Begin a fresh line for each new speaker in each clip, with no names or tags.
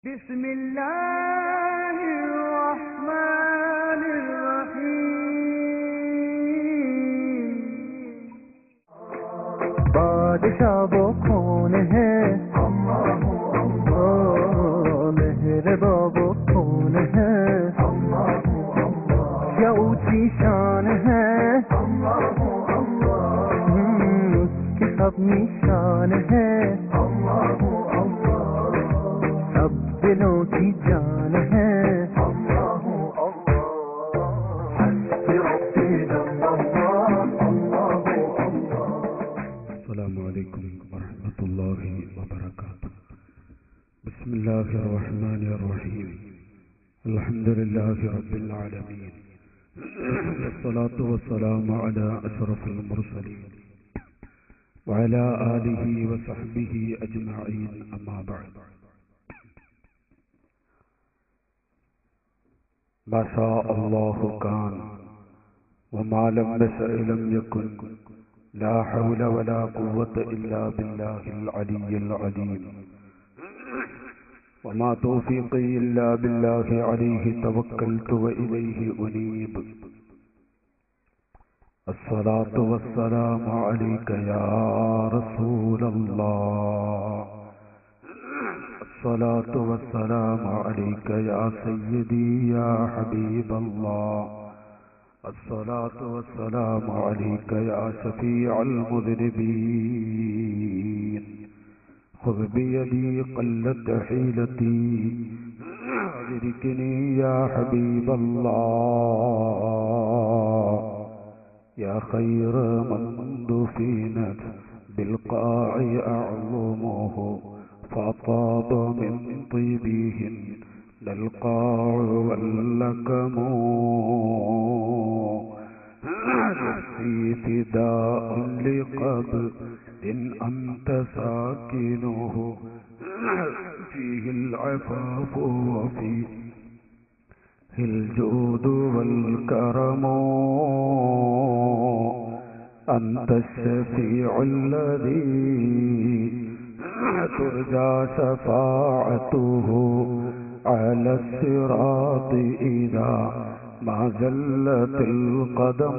بسم الله الرحمن الرحيم
बादशाह वो कौन है ओ मेहरबा वो कौन है क्या ऊंची शान है हम्म, उसकी सब निशान है सब दिलों की जान है
السلام عليكم ورحمة الله وبركاته بسم الله الرحمن الرحيم الحمد لله رب العالمين والصلاة والسلام على أشرف المرسلين وعلى آله وصحبه أجمعين أما بعد ما شاء الله كان وما لم يشأ لم يكن لا حول ولا قوة إلا بالله العلي العليم وما توفيقي إلا بالله عليه توكلت وإليه أنيب الصلاة والسلام عليك يا رسول الله الصلاة والسلام عليك يا سيدي يا حبيب الله الصلاة والسلام عليك يا شفيع المذنبين خذ بيدي قلت حيلتي أدركني يا حبيب الله يا خير من دفنت بالقاع أعظمه فأطاب من طيبهن للقاع واللكم نفسي فداء لقبر أنت ساكنه فيه العفاف وفيه الجود والكرم أنت الشفيع الذي ترجى شفاعته على الصراط إذا ما زلت القدم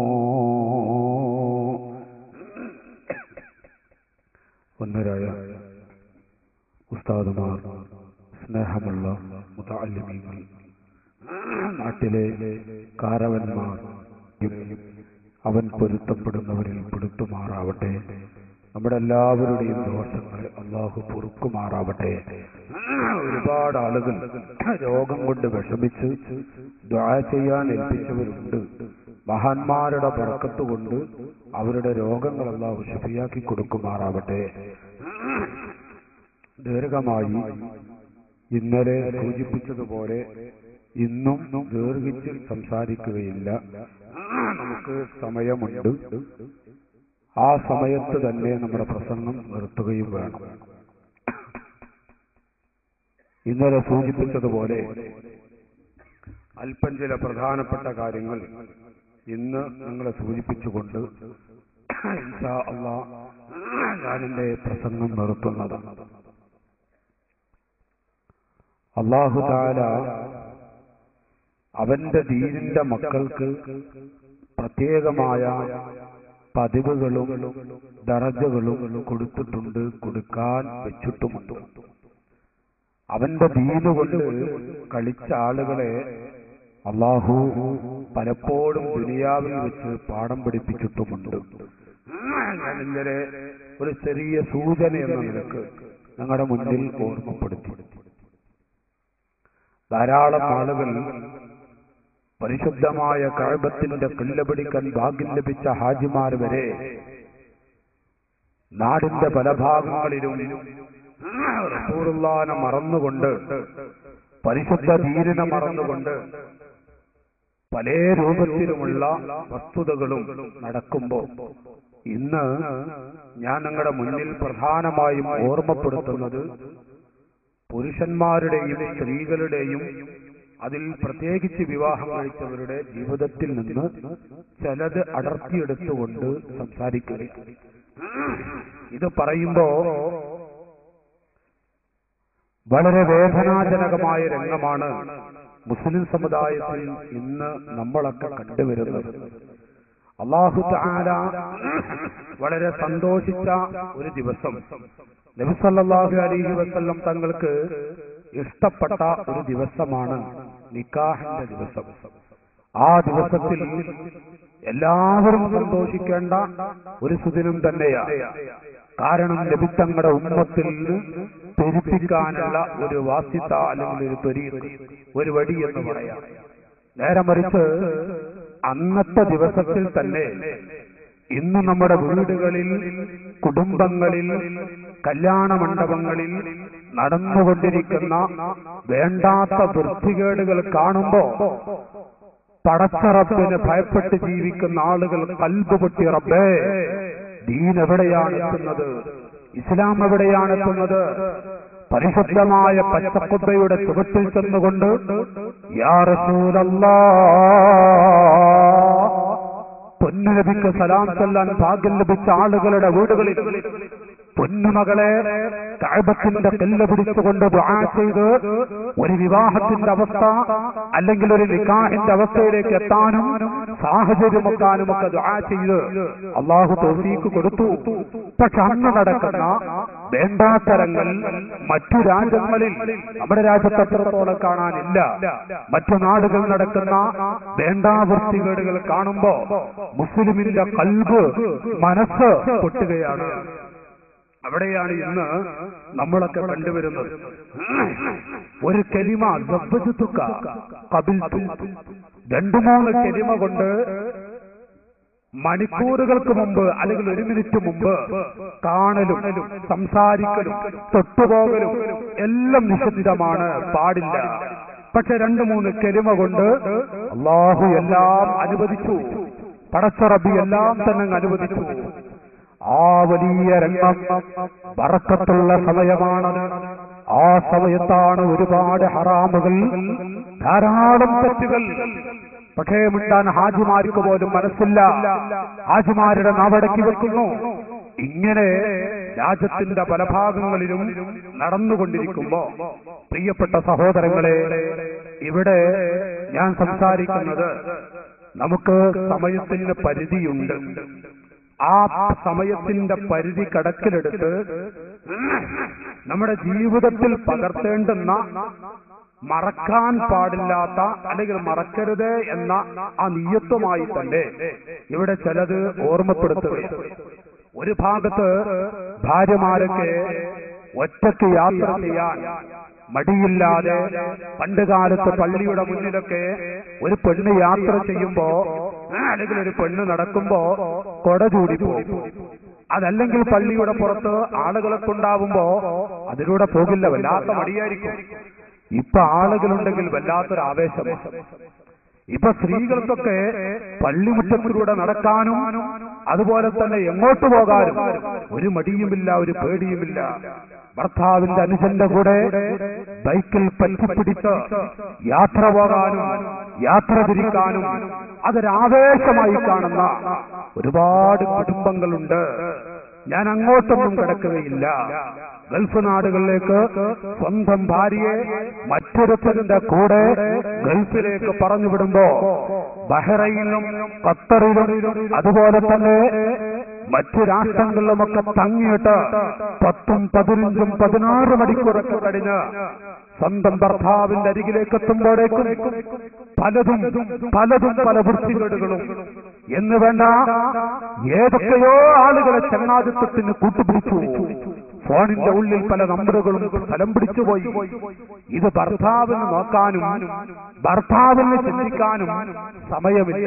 ഒന്നരായ ഉസ്താദുമാർ സ്നേഹമുള്ള മുതാലിമീങ്ങൾ നാട്ടിലെ കാരവന്മാർ അവൻ പൊരുത്തപ്പെടുന്നവരിൽ പെടുത്തുമാറാവട്ടെ നമ്മുടെ എല്ലാവരുടെയും ദോഷങ്ങൾ അള്ളാഹു പൊറുക്കുമാറാവട്ടെ ഒരുപാട് ആളുകൾ രോഗം കൊണ്ട് വിഷമിച്ച് ദ്വാ ചെയ്യാൻ ഏൽപ്പിച്ചവരുണ്ട് മഹാന്മാരുടെ ബർക്കത്ത് കൊണ്ട് അവരുടെ രോഗങ്ങൾ അള്ളാഹു ശുഭിയാക്കി കൊടുക്കുമാറാവട്ടെ ദീർഘമായി ഇന്നലെ സൂചിപ്പിച്ചതുപോലെ ഇന്നും ദീർഘിച്ച് സംസാരിക്കുകയില്ല നമുക്ക് സമയമുണ്ട് ആ സമയത്ത് തന്നെ നമ്മുടെ പ്രസംഗം നിർത്തുകയും വേണം ഇന്നലെ സൂചിപ്പിച്ചതുപോലെ അല്പം ചില പ്രധാനപ്പെട്ട കാര്യങ്ങൾ ഇന്ന് നിങ്ങളെ സൂചിപ്പിച്ചുകൊണ്ട് ഇൻഷാ അള്ളാ ഞാനെന്റെ പ്രസംഗം നിർത്തുന്നതാണ് അള്ളാഹു താല അവന്റെ ദീനിന്റെ മക്കൾക്ക് പ്രത്യേകമായ പതിവുകളും ദറജകളും കൊടുത്തിട്ടുണ്ട് കൊടുക്കാൻ വെച്ചിട്ടുമുണ്ട് അവന്റെ ദീന് കൊണ്ട് കളിച്ച ആളുകളെ അള്ളാഹു പലപ്പോഴും ദുനിയാവിൽ വെച്ച് പാഠം പഠിപ്പിച്ചിട്ടുമുണ്ട് ഞാൻ ഇന്നലെ ഒരു ചെറിയ സൂചന എന്ന നിലക്ക് ഞങ്ങളുടെ മുന്നിൽ ഓർമ്മപ്പെടുത്തി ധാരാളം ആളുകൾ പരിശുദ്ധമായ കഴബത്തിന്റെ കില്ല പിടിക്കാൻ ഭാഗ്യം ലഭിച്ച ഹാജിമാർ വരെ നാടിന്റെ പല ഭാഗങ്ങളിലും റസൂറുല്ലാനെ മറന്നുകൊണ്ട് പരിശുദ്ധ ധീരനെ മറന്നുകൊണ്ട് പല രൂപത്തിലുമുള്ള വസ്തുതകളും നടക്കുമ്പോൾ ഇന്ന് ഞാൻ നിങ്ങളുടെ മുന്നിൽ പ്രധാനമായും ഓർമ്മപ്പെടുത്തുന്നത് പുരുഷന്മാരുടെയും സ്ത്രീകളുടെയും അതിൽ പ്രത്യേകിച്ച് വിവാഹം കഴിച്ചവരുടെ ജീവിതത്തിൽ നിന്ന് ചിലത് അടർത്തിയെടുത്തുകൊണ്ട് സംസാരിക്കുക ഇത് പറയുമ്പോ വളരെ വേദനാജനകമായ രംഗമാണ് മുസ്ലിം സമുദായത്തിൽ ഇന്ന് നമ്മളൊക്കെ കണ്ടുവരുന്നത് അള്ളാഹു താല വളരെ സന്തോഷിച്ച ഒരു ദിവസം നബിസല്ലാഹു അലൈഹി വസല്ലം തങ്ങൾക്ക് ഇഷ്ടപ്പെട്ട ഒരു ദിവസമാണ് നിക്കാഹിന്റെ ദിവസം ആ ദിവസത്തിൽ എല്ലാവരും സന്തോഷിക്കേണ്ട ഒരു സുദിനം തന്നെയാണ് കാരണം ലഭിത്തങ്ങളുടെ ഉമ്മത്തിൽ പെരുപ്പിക്കാനുള്ള ഒരു വാസ്യത അല്ലെങ്കിൽ ഒരു തൊരി ഒരു വടി എന്ന് പറയാം നേരെ മറിച്ച് അന്നത്തെ ദിവസത്തിൽ തന്നെ ഇന്ന് നമ്മുടെ വീടുകളിൽ കുടുംബങ്ങളിൽ കല്യാണ മണ്ഡപങ്ങളിൽ നടന്നുകൊണ്ടിരിക്കുന്ന വേണ്ടാത്ത വൃത്തികേടുകൾ കാണുമ്പോ പടച്ചറപ്പിന് ഭയപ്പെട്ട് ജീവിക്കുന്ന ആളുകൾ കൽബ് പൊട്ടി റബ്ബേ ദീൻ എവിടെയാണ് എത്തുന്നത് ഇസ്ലാം എവിടെയാണ് എത്തുന്നത് പരിശുദ്ധമായ പച്ചക്കുബയുടെ ചുവട്ടിൽ ചെന്നുകൊണ്ട് യാ റസൂലല്ലാ പൊന്നുനബിക്ക് സലാം ചൊല്ലാൻ ഭാഗ്യം ലഭിച്ച ആളുകളുടെ വീടുകളിൽ പൊന്നുമകളെ കഴബത്തിന്റെ കല്ല് പിടിച്ചുകൊണ്ട് ദുആ ചെയ്ത് ഒരു വിവാഹത്തിന്റെ അവസ്ഥ അല്ലെങ്കിൽ ഒരു നിക്കാഹിന്റെ അവസ്ഥയിലേക്ക് എത്താനും സാഹചര്യമൊക്കാനും ഒക്കെ ദുആ ചെയ്ത് അള്ളാഹു തോഫീക്ക് കൊടുത്തു പക്ഷെ അന്ന് നടക്കുന്ന വേണ്ടാത്തരങ്ങൾ മറ്റു രാജ്യങ്ങളിൽ നമ്മുടെ രാജ്യത്ത് അത്രത്തോളം കാണാനില്ല മറ്റു നാടുകൾ നടക്കുന്ന വേണ്ടാവൃത്തികേടുകൾ കാണുമ്പോ മുസ്ലിമിന്റെ കൽബ് മനസ്സ് പൊട്ടുകയാണ് അവിടെയാണ് ഇന്ന് നമ്മളൊക്കെ കണ്ടുവരുന്നത് ഒരു കെലിമ സബ്ബജുത്തുക്ക കബിൽത്തു രണ്ടു മൂന്ന് കെലിമ കൊണ്ട് മണിക്കൂറുകൾക്ക് മുമ്പ് അല്ലെങ്കിൽ ഒരു മിനിറ്റ് മുമ്പ് കാണലും സംസാരിക്കലും തൊട്ടുപോകലും എല്ലാം നിഷിദ്ധമാണ് പാടില്ല പക്ഷെ രണ്ടു മൂന്ന് കെലിമ കൊണ്ട് അള്ളാഹു എല്ലാം അനുവദിച്ചു പടച്ചറബി എല്ലാം തന്നെ അങ്ങ് അനുവദിച്ചു ആ വലിയ രംഗം വറക്കത്തുള്ള സമയമാണ് ആ സമയത്താണ് ഒരുപാട് ഹറാമുകൾ ധാരാളം തെറ്റുകൾ പക്ഷേ മിണ്ടാൻ ഹാജിമാർക്ക് പോലും മനസ്സില്ല ഹാജിമാരുടെ നാവടക്കി വെക്കുന്നു ഇങ്ങനെ രാജ്യത്തിന്റെ പല ഭാഗങ്ങളിലും നടന്നുകൊണ്ടിരിക്കുമ്പോ പ്രിയപ്പെട്ട സഹോദരങ്ങളെ ഇവിടെ ഞാൻ സംസാരിക്കുന്നത് നമുക്ക് സമയത്തിന് പരിധിയുണ്ട് ആ സമയത്തിന്റെ പരിധി കടക്കിലെടുത്ത് നമ്മുടെ ജീവിതത്തിൽ പകർത്തേണ്ടുന്ന മറക്കാൻ പാടില്ലാത്ത അല്ലെങ്കിൽ മറക്കരുത് എന്ന ആ നീയത്വമായി തന്നെ ഇവിടെ ചിലത് ഓർമ്മപ്പെടുത്തുകയാണ് ഒരു ഭാഗത്ത് ഭാര്യമാരൊക്കെ ഒറ്റയ്ക്ക് യാത്ര ചെയ്യാൻ മടിയില്ലാതെ പണ്ട് കാലത്ത് പള്ളിയുടെ മുന്നിലൊക്കെ ഒരു പെണ്ണ് യാത്ര ചെയ്യുമ്പോ അല്ലെങ്കിൽ ഒരു പെണ്ണ് നടക്കുമ്പോ കൊട ചൂടി പോകും അതല്ലെങ്കിൽ പള്ളിയുടെ പുറത്ത് ആളുകളെ കൊണ്ടാവുമ്പോ അതിലൂടെ പോകില്ല വല്ലാത്ത മടിയായിരിക്കും ഇപ്പൊ ആളുകളുണ്ടെങ്കിൽ വല്ലാത്തൊരു ആവേശം ഇപ്പൊ സ്ത്രീകൾക്കൊക്കെ പള്ളിമുറ്റത്തിലൂടെ നടക്കാനും അതുപോലെ തന്നെ എങ്ങോട്ട് പോകാനും ഒരു മടിയുമില്ല ഒരു പേടിയുമില്ല ഭർത്താവിന്റെ അനുജന്റെ കൂടെ ബൈക്കിൽ പറ്റിപ്പിടിച്ച് യാത്ര പോകാനും യാത്ര തിരിക്കാനും അതൊരാവേശമായി കാണുന്ന ഒരുപാട് കുടുംബങ്ങളുണ്ട് ഞാൻ അങ്ങോട്ടൊന്നും കിടക്കുകയില്ല ഗൾഫ് നാടുകളിലേക്ക് സ്വന്തം ഭാര്യയെ മറ്റൊരുത്തരുടെ കൂടെ ഗൾഫിലേക്ക് പറഞ്ഞു വിടുമ്പോ ബഹ്റൈനിലും ഖത്തറിലും അതുപോലെ തന്നെ മറ്റു രാഷ്ട്രങ്ങളിലുമൊക്കെ തങ്ങിയിട്ട് പത്തും പതിനഞ്ചും പതിനാറ് മണിക്കൂറൊക്കെ കഴിഞ്ഞ് സ്വന്തം ഭർത്താവിന്റെ അരികിലേക്ക് എത്തുമ്പോഴേക്കും പലതും പലതും പല വൃത്തികേടുകളും എന്ന് വേണ്ട ഏതൊക്കെയോ ആളുകളെ ചങ്ങാതിത്വത്തിന് കൂട്ടുപിടിച്ചു ഫോണിന്റെ ഉള്ളിൽ പല നമ്പറുകളും സ്ഥലം പിടിച്ചുപോയി ഇത് ഭർത്താവിന് നോക്കാനും ഭർത്താവിന് ചിന്തിക്കാനും സമയമില്ല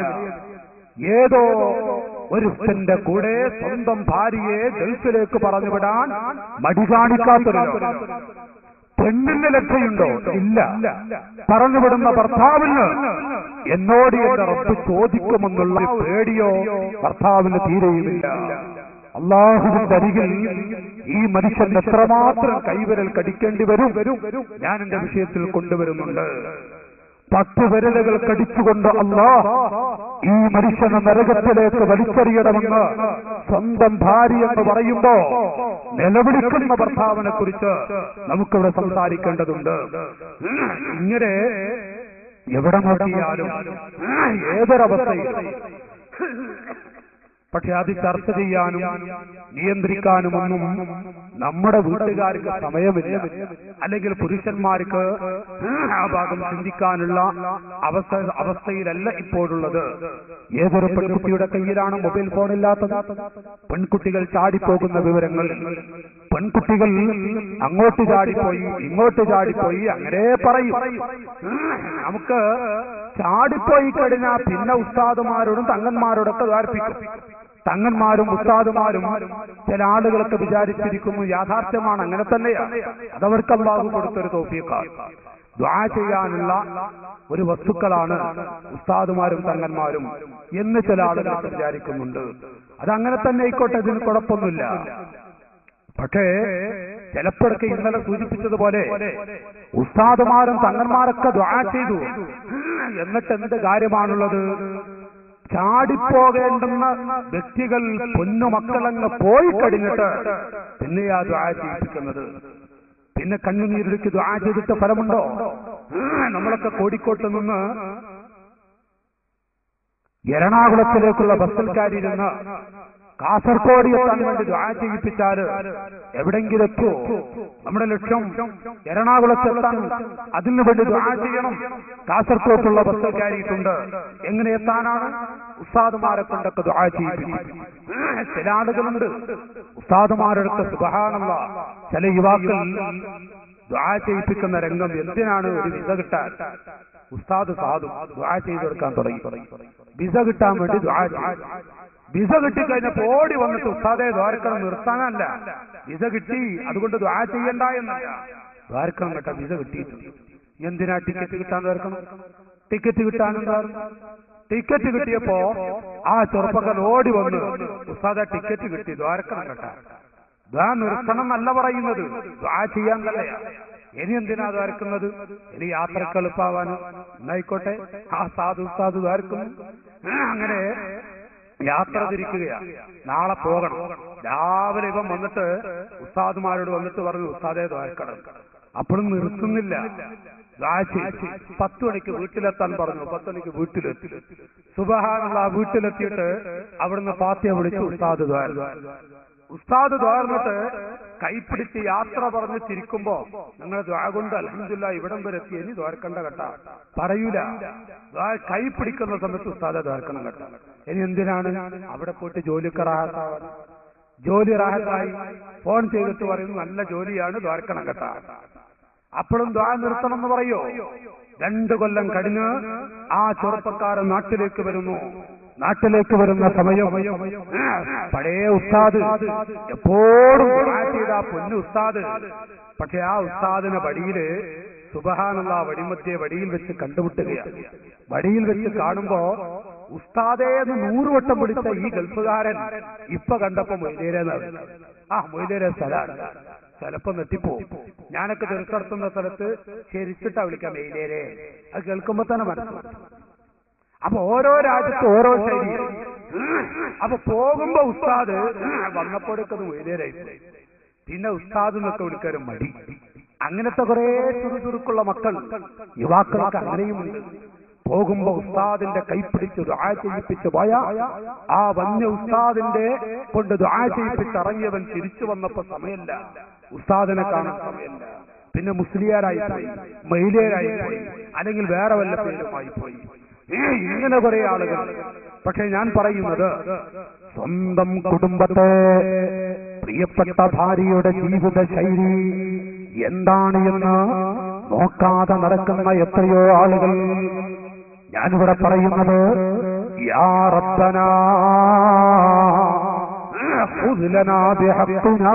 ഏതോ ഒരുത്തന്റെ കൂടെ സ്വന്തം ഭാര്യയെ ഗൾഫിലേക്ക് പറഞ്ഞുവിടാൻ മടി കാണിക്കാത്തൊരു ലോകം. പെണ്ണിന് ലക്ഷയുണ്ടോ ഇല്ല പറഞ്ഞുവിടുന്ന ഭർത്താവിന് എന്നോട് എന്റെ റബ്ബ് ചോദിക്കുമെന്നുള്ള പേടിയോ ഭർത്താവിന് തീരെയുമില്ല അള്ളാഹുവിന്റെ അരികിൽ ഈ മനുഷ്യൻ എത്രമാത്രം കൈവിരൽ കടിക്കേണ്ടി വരും ഞാൻ എന്റെ വിഷയത്തിൽ കൊണ്ടുവരുന്നുണ്ട് പത്ത് വിരലുകൾ കടിച്ചുകൊണ്ട് അല്ലാ ഈ മനുഷ്യനെ നരകത്തിലേക്ക് വലിച്ചെറിയണമെന്ന് സ്വന്തം ഭാര്യ എന്ന് പറയുമ്പോ നിലവിളിക്കുന്ന ഭർത്താവിനെ കുറിച്ച് നമുക്കിവിടെ സംസാരിക്കേണ്ടതുണ്ട് ഇങ്ങനെ എവിടെ നോക്കിയാലും ഏതൊരവസ്ഥയിലും പക്ഷെ അത് ചർച്ച ചെയ്യാനും നിയന്ത്രിക്കാനും ഒന്നും നമ്മുടെ വീട്ടുകാർക്ക് സമയമില്ല അല്ലെങ്കിൽ പുരുഷന്മാർക്ക് ആ ഭാഗം ചിന്തിക്കാനുള്ള അവസ്ഥ അവസ്ഥയിലല്ല ഇപ്പോഴുള്ളത് ഏതൊരു പെൺകുട്ടിയുടെ കയ്യിലാണ് മൊബൈൽ ഫോൺ ഇല്ലാത്തത് പെൺകുട്ടികൾ ചാടിപ്പോകുന്ന വിവരങ്ങൾ പെൺകുട്ടികൾ അങ്ങോട്ട് ചാടിപ്പോയി ഇങ്ങോട്ട് ചാടിപ്പോയി അങ്ങനെ പറയും നമുക്ക് ചാടിപ്പോയി കഴിഞ്ഞാൽ പിന്നെ ഉസ്താദുമാരോടും തങ്ങന്മാരോടൊക്കെ ധാർപ്പിക്കും തങ്ങന്മാരും ഉസ്താദുമാരും ചില ആളുകളൊക്കെ വിചാരിച്ചിരിക്കുന്നു യാഥാർത്ഥ്യമാണ് അങ്ങനെ തന്നെയാണ് അതവർക്ക് അള്ളാഹു കൊടുത്തൊരു തോഫിയേക്കാൾ ദ്വാ ചെയ്യാനുള്ള ഒരു വസ്തുക്കളാണ് ഉസ്താദുമാരും തങ്ങന്മാരും എന്ന് ചില ആളുകളൊക്കെ വിചാരിക്കുന്നുണ്ട് അതങ്ങനെ തന്നെ ആയിക്കോട്ടെ ഇതിന് കുഴപ്പമൊന്നുമില്ല പക്ഷേ ചിലപ്പോഴൊക്കെ ഇന്നലെ സൂചിപ്പിച്ചതുപോലെ ഉസ്താദുമാരും തങ്ങന്മാരൊക്കെ ദ്വാ ചെയ്തു എന്നിട്ട് എന്ത് കാര്യമാണുള്ളത് ചാടിപ്പോകേണ്ടുന്ന വ്യക്തികൾ പൊന്നുമക്കളങ്ങ് പോയി കഴിഞ്ഞിട്ട് പിന്നെ ആ ദ്വാ ചെയ്യിപ്പിക്കുന്നത് പിന്നെ കണ്ണുനീരൊഴുക്കി ദ്വാ ചെയ്തിട്ട് ഫലമുണ്ടോ നമ്മളൊക്കെ കോഴിക്കോട്ട് നിന്ന് എറണാകുളത്തിലേക്കുള്ള ബസ്സിൽ കയറിയിരുന്ന് കാസർഗോഡ് എത്താൻ വേണ്ടി ദ്വാ ചെയ്യിപ്പിച്ചാല് എവിടെങ്കിലും എത്തുമോ നമ്മുടെ ലക്ഷ്യം എറണാകുളത്ത് എത്താൻ അതിനു വേണ്ടി ദ്വാ ചെയ്യണം കാസർഗോട്ടുള്ള ബസ്സിൽ കയറിയിട്ടുണ്ട് എങ്ങനെ എത്താനാണ് ഉസ്താദുമാരെ കൊണ്ടൊക്കെ ദ്വാ ചെയ്യിപ്പിക്കും ചില ആളുകളുണ്ട് ഉസ്താദുമാരടുത്ത് സുബഹാനല്ല ചില യുവാക്കൾ ദ്വാ ചെയ്യിപ്പിക്കുന്ന രംഗം എന്തിനാണ് ഒരു വിസ കിട്ടാൻ ഉസ്താദ് സാധു ദ്വാ ചെയ്ത് കൊടുക്കാൻ തുടങ്ങി വിസ കിട്ടാൻ വേണ്ടി ദ്വാ ചെയ്യും വിസ കിട്ടിക്കഴിഞ്ഞപ്പോ ഓടി വന്നിട്ട് ഉസ്താദെ ദ്വാരക്കണം നിർത്താനല്ല വിസ കിട്ടി അതുകൊണ്ട് ദ്വാ ചെയ്യണ്ട എന്നല്ല ദ്വാരക്കണം കേട്ട വിസ കിട്ടിയിട്ടുണ്ട് എന്തിനാ ടിക്കറ്റ് കിട്ടാൻ ദ്വാരക്കണം ടിക്കറ്റ് കിട്ടാനെന്താ ടിക്കറ്റ് കിട്ടിയപ്പോ ആ ചെറുപ്പക്കാരൻ ഓടി വന്ന് ഉസ്താദ ടിക്കറ്റ് കിട്ടി ദ്വാരക്കണം കേട്ട ദ്വാ നിർത്തണം എന്നല്ല പറയുന്നത് ദ്വാ ചെയ്യാൻ തന്നെയാ ഇനി എന്തിനാ ദ്വാരക്കുന്നത് ഇനി യാത്രക്ക് എളുപ്പാവാനും എന്നായിക്കോട്ടെ ആ സാധു സാധു ദ്വാരക്കുന്നു അങ്ങനെ യാത്ര തിരിക്കുകയാ നാളെ പോകണം രാവിലെ ഇവൻ വന്നിട്ട് ഉസ്താദുമാരോട് വന്നിട്ട് പറഞ്ഞു ഉസ്താദെ ദ്വാരക്കണം അപ്പോഴും നിർത്തുന്നില്ല പത്ത് മണിക്ക് വീട്ടിലെത്താൻ പറഞ്ഞു പത്ത് മണിക്ക് വീട്ടിലെത്തി സുബഹാനുള്ള വീട്ടിലെത്തിയിട്ട് അവിടുന്ന് പാത്തിയെ വിളിച്ച് ഉസ്താദ് ദ്വാര ഉസ്താദ് ദ്വാർന്നിട്ട് കൈപ്പിടിച്ച് യാത്ര പറഞ്ഞ് ചിരിക്കുമ്പോ നിങ്ങൾ ദ്വാ കൊണ്ട് അലഹമില്ല ഇവിടം വരെ എത്തി ഇനി ദ്വാരക്കണ്ട കേട്ട പറയൂല കൈ പിടിക്കുന്ന സമയത്ത് ഉസ്താദെ ദ്വാരക്കണം കേട്ട ഇനി എന്തിനാണ് അവിടെ പോയിട്ട് ജോലിക്ക് റാഹത്താവാൻ ജോലി റാഹത്തായി ഫോൺ ചെയ്തിട്ട് പറയുന്നു നല്ല ജോലിയാണ് ദ്വാരക്കണം കേട്ട അപ്പോഴും ദ്വാ നിർത്തണം എന്ന് പറയോ രണ്ടു കൊല്ലം കഴിഞ്ഞ് ആ ചെറുപ്പക്കാരൻ നാട്ടിലേക്ക് വരുന്നു നാട്ടിലേക്ക് വരുന്ന സമയം പഴയ ഉസ്താദ് എപ്പോഴും ദുആ ചെയ്ത ആ പൊന്നു ഉസ്താദ് പക്ഷെ ആ ഉസ്താദിനെ വടിയില് സുബഹാനുള്ള വടിമധ്യെ വടിയിൽ വെച്ച് കണ്ടുമുട്ടുകയാണ് വടിയിൽ വെച്ച് കാണുമ്പോ ഉസ്താദേന്ന് നൂറുവട്ടം വിളിച്ച ഈ ഗൾഫുകാരൻ ഇപ്പൊ കണ്ടപ്പോ മൊയ്തേരെന്നാണ് ആ മൊയ്തേരെ സ്ഥലമാണ് ചിലപ്പോ നെറ്റിപ്പോ ഞാനൊക്കെ ചെറുക്കടത്തുന്ന സ്ഥലത്ത് ശരിച്ചിട്ടാ വിളിക്കാം മെയിലേരെ അത് കേൾക്കുമ്പോ തന്നെ മനസ്സിലാവും അപ്പൊ ഓരോ രാജ്യത്ത് ഓരോ ശൈലി അപ്പൊ പോകുമ്പോ ഉസ്താദ് വന്നപ്പോഴേക്കത് മൊയ്തേരായി പിന്നെ ഉസ്താദ് എന്നൊക്കെ വിളിക്കാനും മടി അങ്ങനത്തെ കുറെ ചുറുചുറുക്കുള്ള മക്കൾ യുവാക്കൾക്ക് അങ്ങനെയുമുണ്ട് പോകുമ്പോ ഉസ്താദിന്റെ കൈപ്പിടിച്ച് ദുആ ചെയ്യിപ്പിച്ച് പോയ ആ വന്യ ഉസ്താദിന്റെ കൊണ്ട് ദുആ ചെയ്യിപ്പിച്ച് ഇറങ്ങിയവൻ തിരിച്ചു വന്നപ്പോ സമയമില്ല ഉസ്താദിനെ കാണാൻ സമയമില്ല പിന്നെ മുസ്ലിയാരായി പോയി മഹിളയരായി പോയി അല്ലെങ്കിൽ വേറെ വല്ല പേരുമായി പോയി ഇങ്ങനെ കുറെ ആളുകൾ പക്ഷെ ഞാൻ പറയുന്നത് സ്വന്തം കുടുംബത്തെ പ്രിയപ്പെട്ട ഭാര്യയുടെ ജീവിത ശൈലി എന്താണ് എന്ന് നോക്കാതെ നടക്കുന്ന എത്രയോ ആളുകൾ ഞാനിവിടെ പറയുന്നത് യാ റബ്ബനാ ഖുദ് ലനാ ബിഹഖ്നാ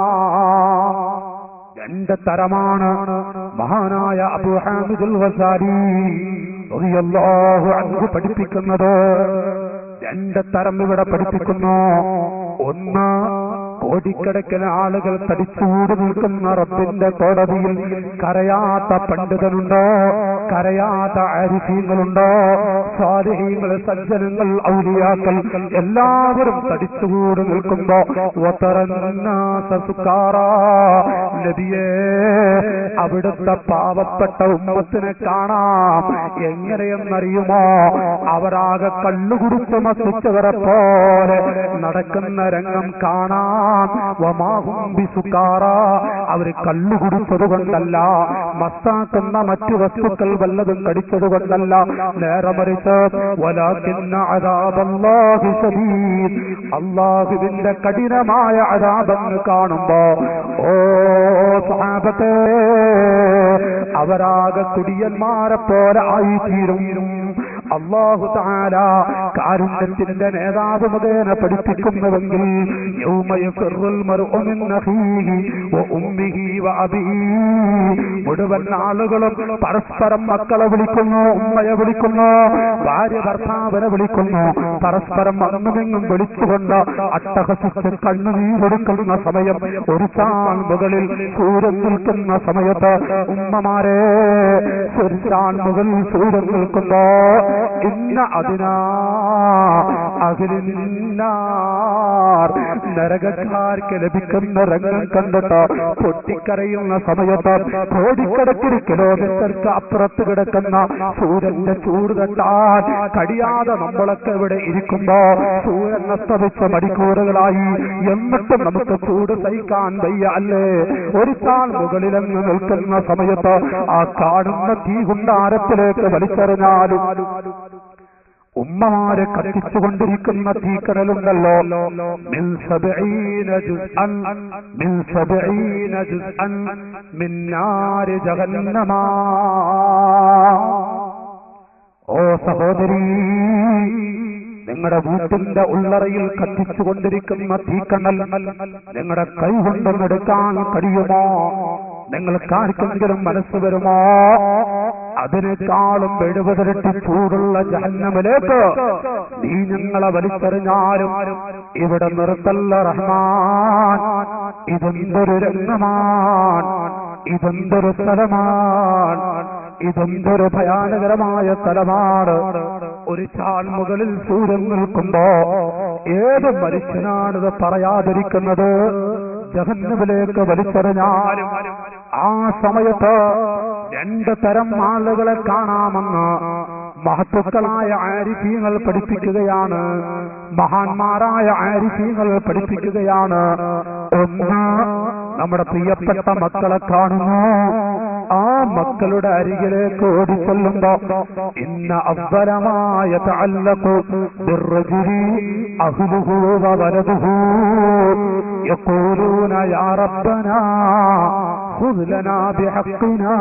രണ്ട് തരമാണ് മഹാനായ അബു ഹാമിദുൽ വസാരി റളിയല്ലാഹു അൻഹു പഠിപ്പിക്കുന്നത് രണ്ട് തരം ഇവിടെ പഠിപ്പിക്കുന്നു ഒന്ന് കോടിക്കണക്കിന് ആളുകൾ തടിച്ചൂട് നിൽക്കുന്ന റബ്ബിന്റെ കോടതിയിൽ കരയാത്ത പണ്ഡിതനുണ്ട് കരയാത്ത ആരിഫീങ്ങളുണ്ടോ സ്വാധീനങ്ങൾ സജ്ജനങ്ങൾ ഔലിയാക്കൾ എല്ലാവരും തടിച്ചുകൂടി നിൽക്കുമ്പോ വതറന്നാസ സുക്കാറാ. നബിയേ അവിടുത്തെ പാവപ്പെട്ട ഉമ്മത്തിനെ കാണാം എങ്ങനെയെന്നറിയുമോ അവരാകെ കള്ളുകുടിച്ച് മസിച്ചവരെ പോലെ നടക്കുന്ന രംഗം കാണാം വമാഹും ബിസുക്കാറ അവര് കള്ളുകുടിച്ചത് കൊണ്ടല്ല മസ്താക്കുന്ന മറ്റു വസ്തുക്കൾ വല്ലതും കടിച്ചത് കൊണ്ടല്ല നേരെ മറിച്ച് വലാകിന്ന അദാബല്ലാഹി ശദീദ് അള്ളാഹുവിന്റെ കഠിനമായ അതാപങ്ങൾ കാണുമ്പോ ഓ സഹാബത്തെ അവരാകെ കുടിയന്മാരെ പോലെ ആയിത്തീരും അള്ളാഹു താല കാരുണ്യത്തിന്റെ നേതാവ് മുഖേന പഠിപ്പിക്കുന്നുവെങ്കിൽ യൗമ യഫിറുൽ മർഉ മിൻ അഖീഹി വ ഉമ്മിഹി വ അബീഹി. മുഴുവൻ ആളുകളും പരസ്പരം മക്കളെ വിളിക്കുന്നു ഉമ്മയെ വിളിക്കുന്നു ഭാര്യ ഭർത്താവിനെ വിളിക്കുന്നു പരസ്പരം അങ്ങുമെങ്ങും വിളിച്ചുകൊണ്ട് അട്ടഹസിച്ച് കണ്ണുനീരൊടുക്കുന്ന സമയം ഒരു ചാൺ മുകളിൽ സൂര്യൻ നിൽക്കുന്ന സമയത്ത് ഉമ്മമാരെ ഒരു ചാൺ മുകളിൽ സൂര്യൻ നിൽക്കുമ്പോ ഇന്ന അതിനാ അഖിലിന്നാർ നരകക്കാർക്ക് ലഭിക്കുന്ന രംഗം കണ്ടിട്ട് പൊട്ടിക്കരയുന്ന സമയത്ത് കോടിക്കണക്കിന് കിലോമീറ്റർക്ക് അപ്പുറത്ത് കിടക്കുന്ന സൂര്യന്റെ ചൂട് തട്ടാൻ കഴിയാതെ നമ്മളൊക്കെ ഇവിടെ ഇരിക്കുമ്പോ സൂര്യൻ അസ്തമിച്ച മണിക്കൂറുകളായി എന്നിട്ടും നമുക്ക് ചൂട് സഹിക്കാൻ വയ്യ അല്ലേ ഒരു താൾ മുകളിലെന്ന് നിൽക്കുന്ന സമയത്ത് ആ കാണുന്ന തീ കുണ്ടാരത്തിലേക്ക് വലിച്ചെറിഞ്ഞാലും ഉമ്മമാരെ കത്തിച്ചുകൊണ്ടിരിക്കുന്ന തീക്കടലുണ്ടല്ലോ മിൻ സബഈന ജുസ്അൻ മിൻ സബഈന ജുസ്അൻ മിൻ നാരി ജഹന്നമ ഓ സഹോദരി നിങ്ങളുടെ വീട്ടിന്റെ ഉള്ളറയിൽ കത്തിച്ചുകൊണ്ടിരിക്കുന്ന തീക്കണ്ണൽ നിങ്ങളുടെ കൈ കൊണ്ടൊന്നെടുക്കാൻ കഴിയുമോ നിങ്ങൾക്ക് ആർക്കെങ്കിലും മനസ്സ് വരുമോ അതിനേക്കാളും എഴുപതിരട്ടി ചൂടുള്ള ജഹന്നമിലേക്ക് നീ ഞങ്ങളെ വലിച്ചെറിഞ്ഞാലും ഇവിടെ നിർത്തല്ല റഹ്മാൻ ഇതെന്തൊരു രംഗമാണ് ഇതെന്തൊരു സ്ഥലമാണ് ഇതെന്തൊരു ഭയാനകരമായ സ്ഥലമാണ് ഒരു ചാൺ മുകളിൽ സൂര്യൻ നിൽക്കുമ്പോ ഏത് മനുഷ്യനാണിത് പറയാതിരിക്കുന്നത് ജഹന്നമിലേക്ക് വലിച്ചെറിഞ്ഞാലും ആ സമയത്ത് രണ്ട് തരം ആളുകളെ കാണാമെന്ന് മഹത്തുക്കളായ ആരിഫീങ്ങൾ പഠിപ്പിക്കുകയാണ് മഹാന്മാരായ ആരിഫീങ്ങൾ പഠിപ്പിക്കുകയാണ് ഒന്ന് നമ്മുടെ പ്രിയപ്പെട്ട മക്കളെ കാണുന്നു ആ മക്കളുടെ അരികിലേക്ക് ഓടിച്ചൊല്ലുമ്പോ ഇന്ന അവലമായ അഹുലുഹു വലതുഹു يقولون يا ربنا خذ لنا بحقنا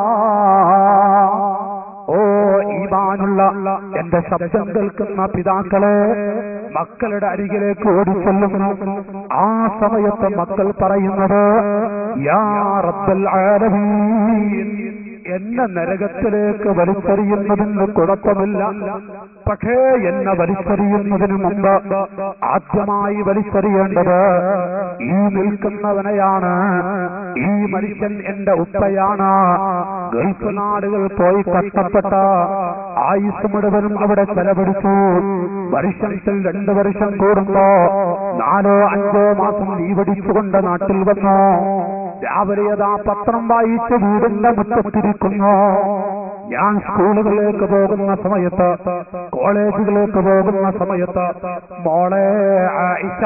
ഓ ഈമാനുള്ള എന്റെ ശബ്ദം കേൾക്കുന്ന പിതാക്കളെ മക്കളുടെ അരികിലേക്ക് ഓടിച്ചെല്ലുന്നു ആ സമയത്ത് മക്കൾ പറയുന്നത് യാ റബ്ബൽ ആലമീൻ എന്നെ നരകത്തിലേക്ക് വലിച്ചെറിയുന്നതിന് കുഴപ്പമില്ല പക്ഷേ എന്നെ വലിച്ചെറിയുന്നതിന് മുമ്പ് ആദ്യമായി വലിച്ചെറിയേണ്ടത് ഈ നിൽക്കുന്നവനെയാണ് ഈ മനുഷ്യൻ എന്റെ ഉപ്പയാണ് ഗൾഫ് നാടുകൾ പോയി കഷ്ടപ്പെട്ട ആയുസ് മുഴുവനും അവിടെ ചെലവഴിച്ചു വർഷത്തിൽ രണ്ടു വർഷം കൂടുമ്പോ നാലോ അഞ്ചോ മാസം ലീവടിച്ചുകൊണ്ട് നാട്ടിൽ വന്നു രാവിലെ അതാ പത്രം വായിച്ച് വീടിന്റെ മുറ്റത്തിരിക്കുന്നു ഞാൻ സ്കൂളുകളിലേക്ക് പോകുന്ന സമയത്ത് കോളേജുകളിലേക്ക് പോകുന്ന സമയത്ത് മോളെ ആയിഷ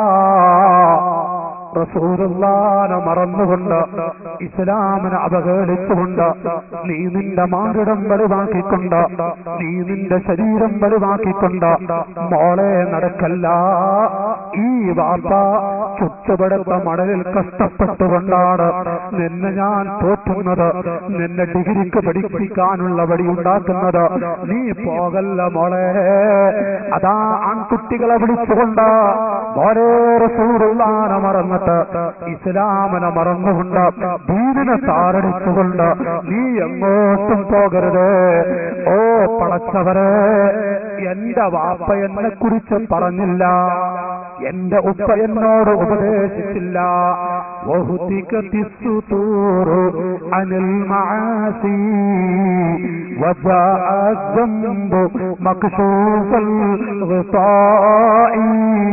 റസൂലുള്ളാനെ മറന്നുകൊണ്ട് ഇസ്ലാമിനെ അവഹേളിച്ചുകൊണ്ട് നീ നിന്റെ മാറിടം വെളിവാക്കിക്കൊണ്ട് നീ നിന്റെ ശരീരം വെളിവാക്കിക്കൊണ്ട് മോളെ നടക്കല്ല ഈ വാപ്പ ചുറ്റുപടുത്ത മണലിൽ കഷ്ടപ്പെട്ടുകൊണ്ടാണ് നിന്നെ ഞാൻ പോറ്റുന്നത് നിന്നെ ഡിഗ്രിക്ക് പഠിപ്പിക്കാനുള്ള വഴി ഉണ്ടാക്കുന്നത് നീ പോകല്ല മോളെ അതാ ആൺകുട്ടികളെ വിളിച്ചുകൊണ്ട് മോളെ റസൂറുള്ളാനെ മറന്നിട്ട് ഇസ്ലാമിനെ മറന്നുകൊണ്ട് ദീനിനെ താറടിച്ചുകൊണ്ട് നീ എങ്ങോട്ടും പോകരുത് ഓ പടച്ചവരെ എന്റെ വാപ്പ എന്നെ കുറിച്ച് പറഞ്ഞില്ല എന്റെ ഉപ്പ എന്നോട് ഉപദേശിച്ചില്ല وهتكت السطور عن المعاصي وجاء الذنب مكشوف الغطاء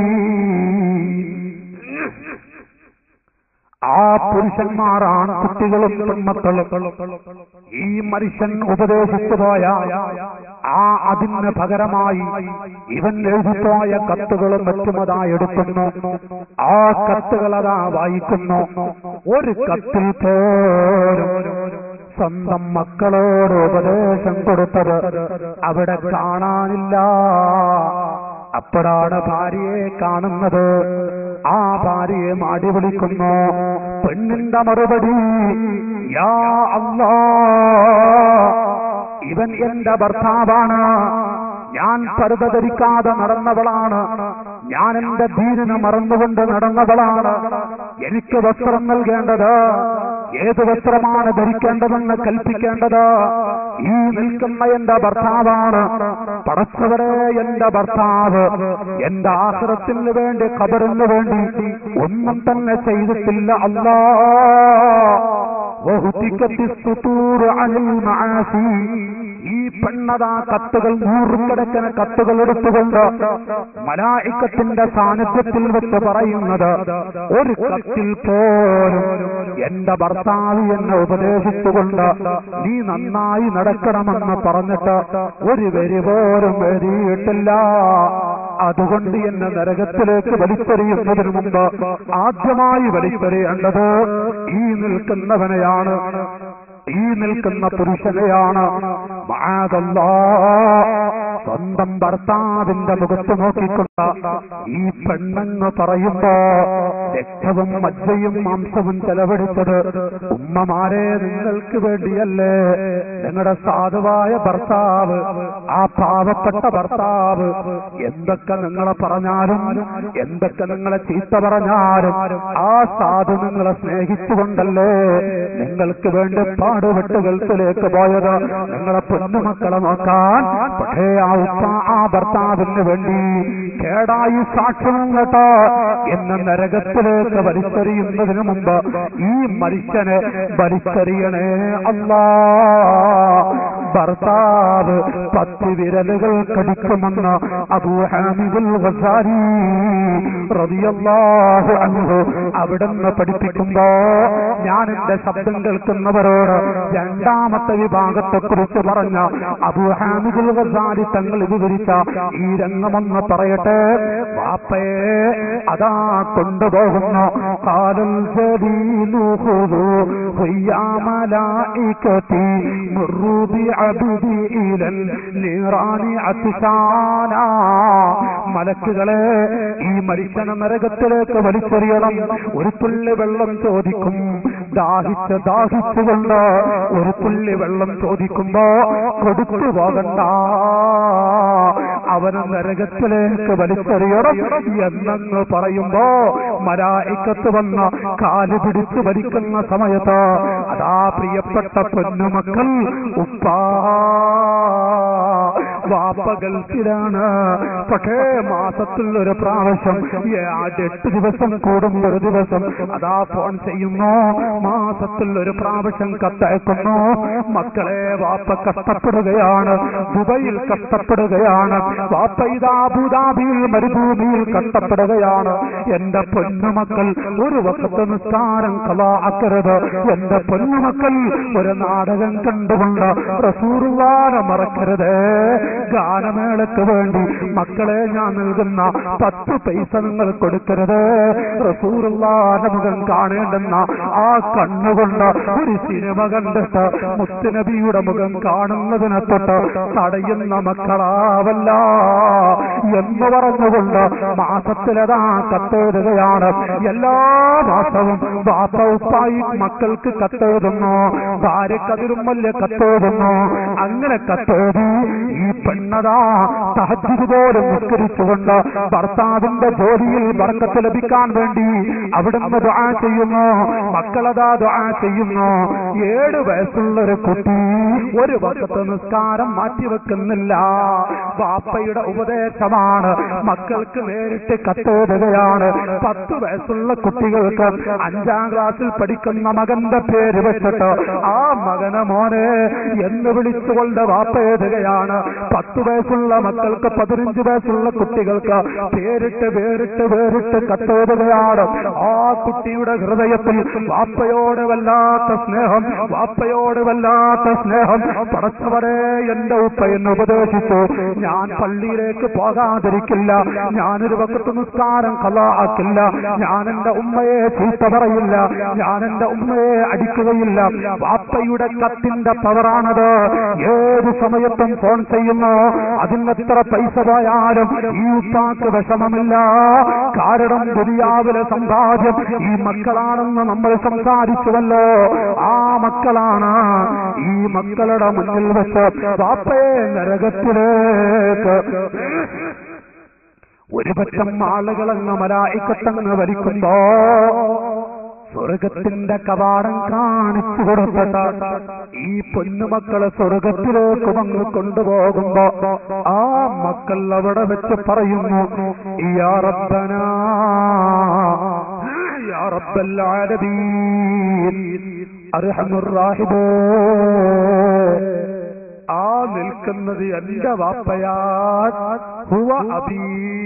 ആ പുരുഷന്മാരാണ് കുട്ടികളും പെൺമക്കളും ഈ മനുഷ്യൻ ഉപദേശിച്ചു പോയ ആ അതിന് പകരമായി ഇവൻ എഴുതിപ്പോയ കത്തുകളും മറ്റുമതായി എടുക്കുന്നു ആ കത്തുകൾ അതാ വായിക്കുന്നു ഒരു കത്തിൽ പോലും സ്വന്തം മക്കളോട് ഉപദേശം കൊടുത്തത് അവിടെ കാണാനില്ല അപ്പോഴാണ് ഭാര്യയെ കാണുന്നത് ആ ഭാര്യയെ മാടി വിളിക്കുന്നു പെണ്ണിന്റെ മറുപടി യാ അല്ലാ ഇവൻ എന്റെ ഭർത്താവാണ് ഞാൻ പരുത ധരിക്കാതെ നടന്നവളാണ് ഞാൻ എന്റെ ധീരനെ മറന്നുകൊണ്ട് നടന്നവളാണ് എനിക്ക് വസ്ത്രം നൽകേണ്ടത് ഏത് വസ്ത്രമാണ് ധരിക്കേണ്ടതെന്ന് കൽപ്പിക്കേണ്ടത് ഈ നിൽക്കുന്ന എന്റെ ഭർത്താവാണ് പടച്ചവരെ എന്റെ ഭർത്താവ് എന്റെ ആശ്രത്തിന് വേണ്ടി ഖബറിന് വേണ്ടി ഒന്നും തന്നെ ചെയ്തിട്ടില്ല അല്ലാ وهتكت السطور عن المعاصي ഈ പെണ്ണതാ കത്തുകൾ നൂറുകണക്കിന് കത്തുകൾ എടുത്തുകൊണ്ട് മലായിക്കത്തിന്റെ സാന്നിധ്യത്തിൽ വെച്ച് പറയുന്നത് ഒരു കത്തിൽ പോലും എന്റെ ഭർത്താവ് എന്നെ ഉപദേശിച്ചുകൊണ്ട് നീ നന്നായി നടക്കണമെന്ന് പറഞ്ഞിട്ട് ഒരു വരി പോലും എഴുതിയിട്ടില്ല അതുകൊണ്ട് എന്നെ നരകത്തിലേക്ക് വലിച്ചെറിയുന്നതിന് മുമ്പ് ആദ്യമായി വലിച്ചെറിയേണ്ടത് ഈ നിൽക്കുന്നവനെയാണ് ഈ നിൽക്കുന്ന പുരുഷനെയാണ് മഅദല്ലാ. സ്വന്തം ഭർത്താവിന്റെ മുഖത്ത് നോക്കിക്കൊണ്ട് ഈ പെണ്ണെന്ന് പറയുമ്പോ രക്തവും മജ്ജയും മാംസവും ചെലവഴിച്ചത് ഉമ്മമാരെ നിങ്ങൾക്ക് വേണ്ടിയല്ലേ നിങ്ങളുടെ സാധുവായ ഭർത്താവ് ആ പാവപ്പെട്ട ഭർത്താവ് എന്തൊക്കെ നിങ്ങളെ പറഞ്ഞാലും എന്തൊക്കെ നിങ്ങളെ ചീത്ത പറഞ്ഞാലും ആ സാധു നിങ്ങളെ സ്നേഹിച്ചുകൊണ്ടല്ലേ നിങ്ങൾക്ക് വേണ്ടി പാടുപെട്ട് ഗൾഫിലേക്ക് പോയത് നിങ്ങളെ പൊന്നുമക്കളെ നോക്കാൻ പക്ഷേ ആ ഉപ്പ ആ ഭർത്താവിന് വേണ്ടി കേടായി സാക്ഷ്യം കേട്ടോ എന്ന നരകത്തിലേക്ക് വലിച്ചെറിയുന്നതിന് മുമ്പ് ഈ മനുഷ്യനെ വലിച്ചെറിയണേ അല്ലാ ഭർത്താവ് പത്ത് വിരലുകൾ കടിക്കുമെന്ന് അബൂ ഹാമിദുൽ ഗസാരി റളിയല്ലാഹു അൻഹു അവിടുന്ന് പഠിപ്പിക്കുമ്പോ ഞാൻ എന്റെ ശബ്ദം കേൾക്കുന്നവരോട് രണ്ടാമത്തെ വിഭാഗത്തെ കുറിച്ച് പറഞ്ഞ അബൂ ഹാമിദുൽ ഗസാരി തങ്ങൾ വിവരിച്ച ഈ രംഗമെന്ന് പറയട്ടെ വാപ്പയെ അതാ കൊണ്ടുപോകുന്നു കാലൽ ജലീലു ഖുദു ഹുയ്യാ മലായികതി മുറു ബിഅബ്ദി ഇലൽ നിറാനി അത്ശാനാ മലക്കുകളെ ഈ മനുഷ്യനെ നരകത്തിലേക്ക് വലിച്ചെറിയണം ഒരു തുള്ളി വെള്ളം ചോദിക്കും ദാഹിച്ച് ദാഹിച്ചുകൊണ്ട് ഒരു തുള്ളി വെള്ളം ചോദിക്കുമ്പോ കൊടുത്തു പോകണ്ട അവന് നരകത്തിലേക്ക് വലിച്ചെറിയണം എന്നങ്ങ് പറയുമ്പോ മരായിക്കത്ത് വന്ന് കാല് പിടിച്ച് വലിക്കുന്ന സമയത്ത് അതാ പ്രിയപ്പെട്ട പൊന്നുമക്കൾ ഉപ്പാ വാപ്പ ഗൾഫിലാണ് പക്ഷേ മാസത്തിൽ ഒരു പ്രാവശ്യം ഏഴ് എട്ട് ദിവസം കൂടും ഒരു ദിവസം അതാ ഫോൺ ചെയ്യുന്നു മാസത്തിൽ ഒരു പ്രാവശ്യം കത്തയക്കുന്നു മക്കളെ വാപ്പ കഷ്ടപ്പെടുകയാണ് ദുബൈയിൽ കഷ്ടപ്പെടുകയാണ് വാപ്പ ഇതാ അബുദാബിയിൽ മരുഭൂമിയിൽ കഷ്ടപ്പെടുകയാണ് എന്റെ പൊന്നുമക്കൾ ഒരു വക്കത്ത് നിസ്കാരം കലാക്കരുത് എന്റെ പൊന്നുമക്കൾ ഒരു നാടകം കണ്ടുകൊണ്ട് റസൂറുവാനെ മറക്കരുത് ഗാനമേളക്ക് വേണ്ടി മക്കളെ ഞാൻ നൽകുന്ന പത്ത് പൈസ നിങ്ങൾ കൊടുക്കരുത് റസൂറുള്ളാന്റെ മുഖം കാണേണ്ടെന്ന ആ കണ്ണുകൊണ്ട് ഒരു സിനിമ കണ്ടിട്ട് മുത്തുനബിയുടെ മുഖം കാണുന്നതിനെ തൊട്ട് തടയുന്ന മക്കളാവല്ല എന്ന് പറഞ്ഞുകൊണ്ട് മാസത്തിലതാ കത്തെഴുതുകയാണ് എല്ലാ മാസവും ബാപ്പ ഉപ്പായി മക്കൾക്ക് കത്തെഴുതുന്നു ഭാര്യക്കതിരും വലിയ കത്തെഴുതുന്നു അങ്ങനെ കത്തെഴുതി ഈ പെണ്ണതാ തഹജ്ജുദ് പോലും നിസ്കരിച്ചുകൊണ്ട് ഭർത്താവിന്റെ ജോലിയിൽ ബർക്കത്ത് ലഭിക്കാൻ വേണ്ടി അവിടുന്ന് ദുആ ചെയ്യുന്നു മക്കളതാ ദുആ ചെയ്യുന്നു ഏഴ് വയസ്സുള്ള ഒരു കുട്ടി ഒരു വക്കത്ത് നിസ്കാരം മാറ്റിവെക്കുന്നില്ല ബാപ്പയുടെ ഉപദേശമാണ് മക്കൾക്ക് നേരിട്ട് കത്തെഴുതുകയാണ് പത്ത് വയസ്സുള്ള കുട്ടികൾക്ക് അഞ്ചാം ക്ലാസ്സിൽ പഠിക്കുന്ന മകന്റെ പേര് വെച്ചിട്ട് ആ മകനെ മോനെ എന്ന് വിളിച്ചുകൊണ്ട് വാപ്പ എഴുതുകയാണ് പത്ത് വയസ്സുള്ള മക്കൾക്ക് പതിനഞ്ച് വയസ്സുള്ള കുട്ടികൾക്ക് പേരിട്ട് വേറിട്ട് വേറിട്ട് കത്തെഴുതുകയാണ് ആ കുട്ടിയുടെ ഹൃദയത്തിൽ വാപ്പയോട് വല്ലാത്ത സ്നേഹം വാപ്പയോട് വല്ലാത്ത സ്നേഹം പടച്ചവരെ എന്റെ ഉപ്പ എന്നെ ഉപദേശിച്ചു ഞാൻ പള്ളിയിലേക്ക് പോകാതിരിക്കില്ല ഞാനൊരു വക്കത്ത് നിസ്കാരം കലാക്കില്ല ഞാൻ എന്റെ ഉമ്മയെ ചീത്ത പറയില്ല ഞാൻ എന്റെ ഉമ്മയെ അടിക്കുകയില്ല വാപ്പയുടെ കത്തിന്റെ പവറാണത് ഏത് സമയത്തും ഫോൺ ചെയ്യുന്നു അതിനെത്ര പൈസ പോയാലും ഈ ഉപ്പാക്ക് വിഷമമില്ല കാരണം ദുരിയാവിലെ സമ്പാദ്യം ഈ മക്കളാണെന്ന് നമ്മൾ സംസാരിച്ചുവല്ലോ ആ മക്കളാണ് ഈ മക്കളുടെ മുന്നിൽ വെച്ച് വാപ്പയെ നരകത്തിലേക്ക് ഒരു പറ്റം ആളുകളങ്ങ് മലായിക്കത്തങ്ങ് വലിക്കുമ്പോ സ്വർഗത്തിന്റെ കവാടം കാണിച്ചു കൊടുത്തിട്ട് ഈ പൊന്നുമക്കളെ സ്വർഗത്തിലേക്ക് അങ്ങ് കൊണ്ടുപോകുമ്പോ ആ മക്കൾ അവിടെ വെച്ച് പറയുന്നു യാ റബ്ബനാ യാ റബ്ബൽ ആലമീൻ അർഹമുർ റാഹിബേ ആ നിൽക്കുന്നത് എന്റെ വാപ്പയാ ഹുവ അബീ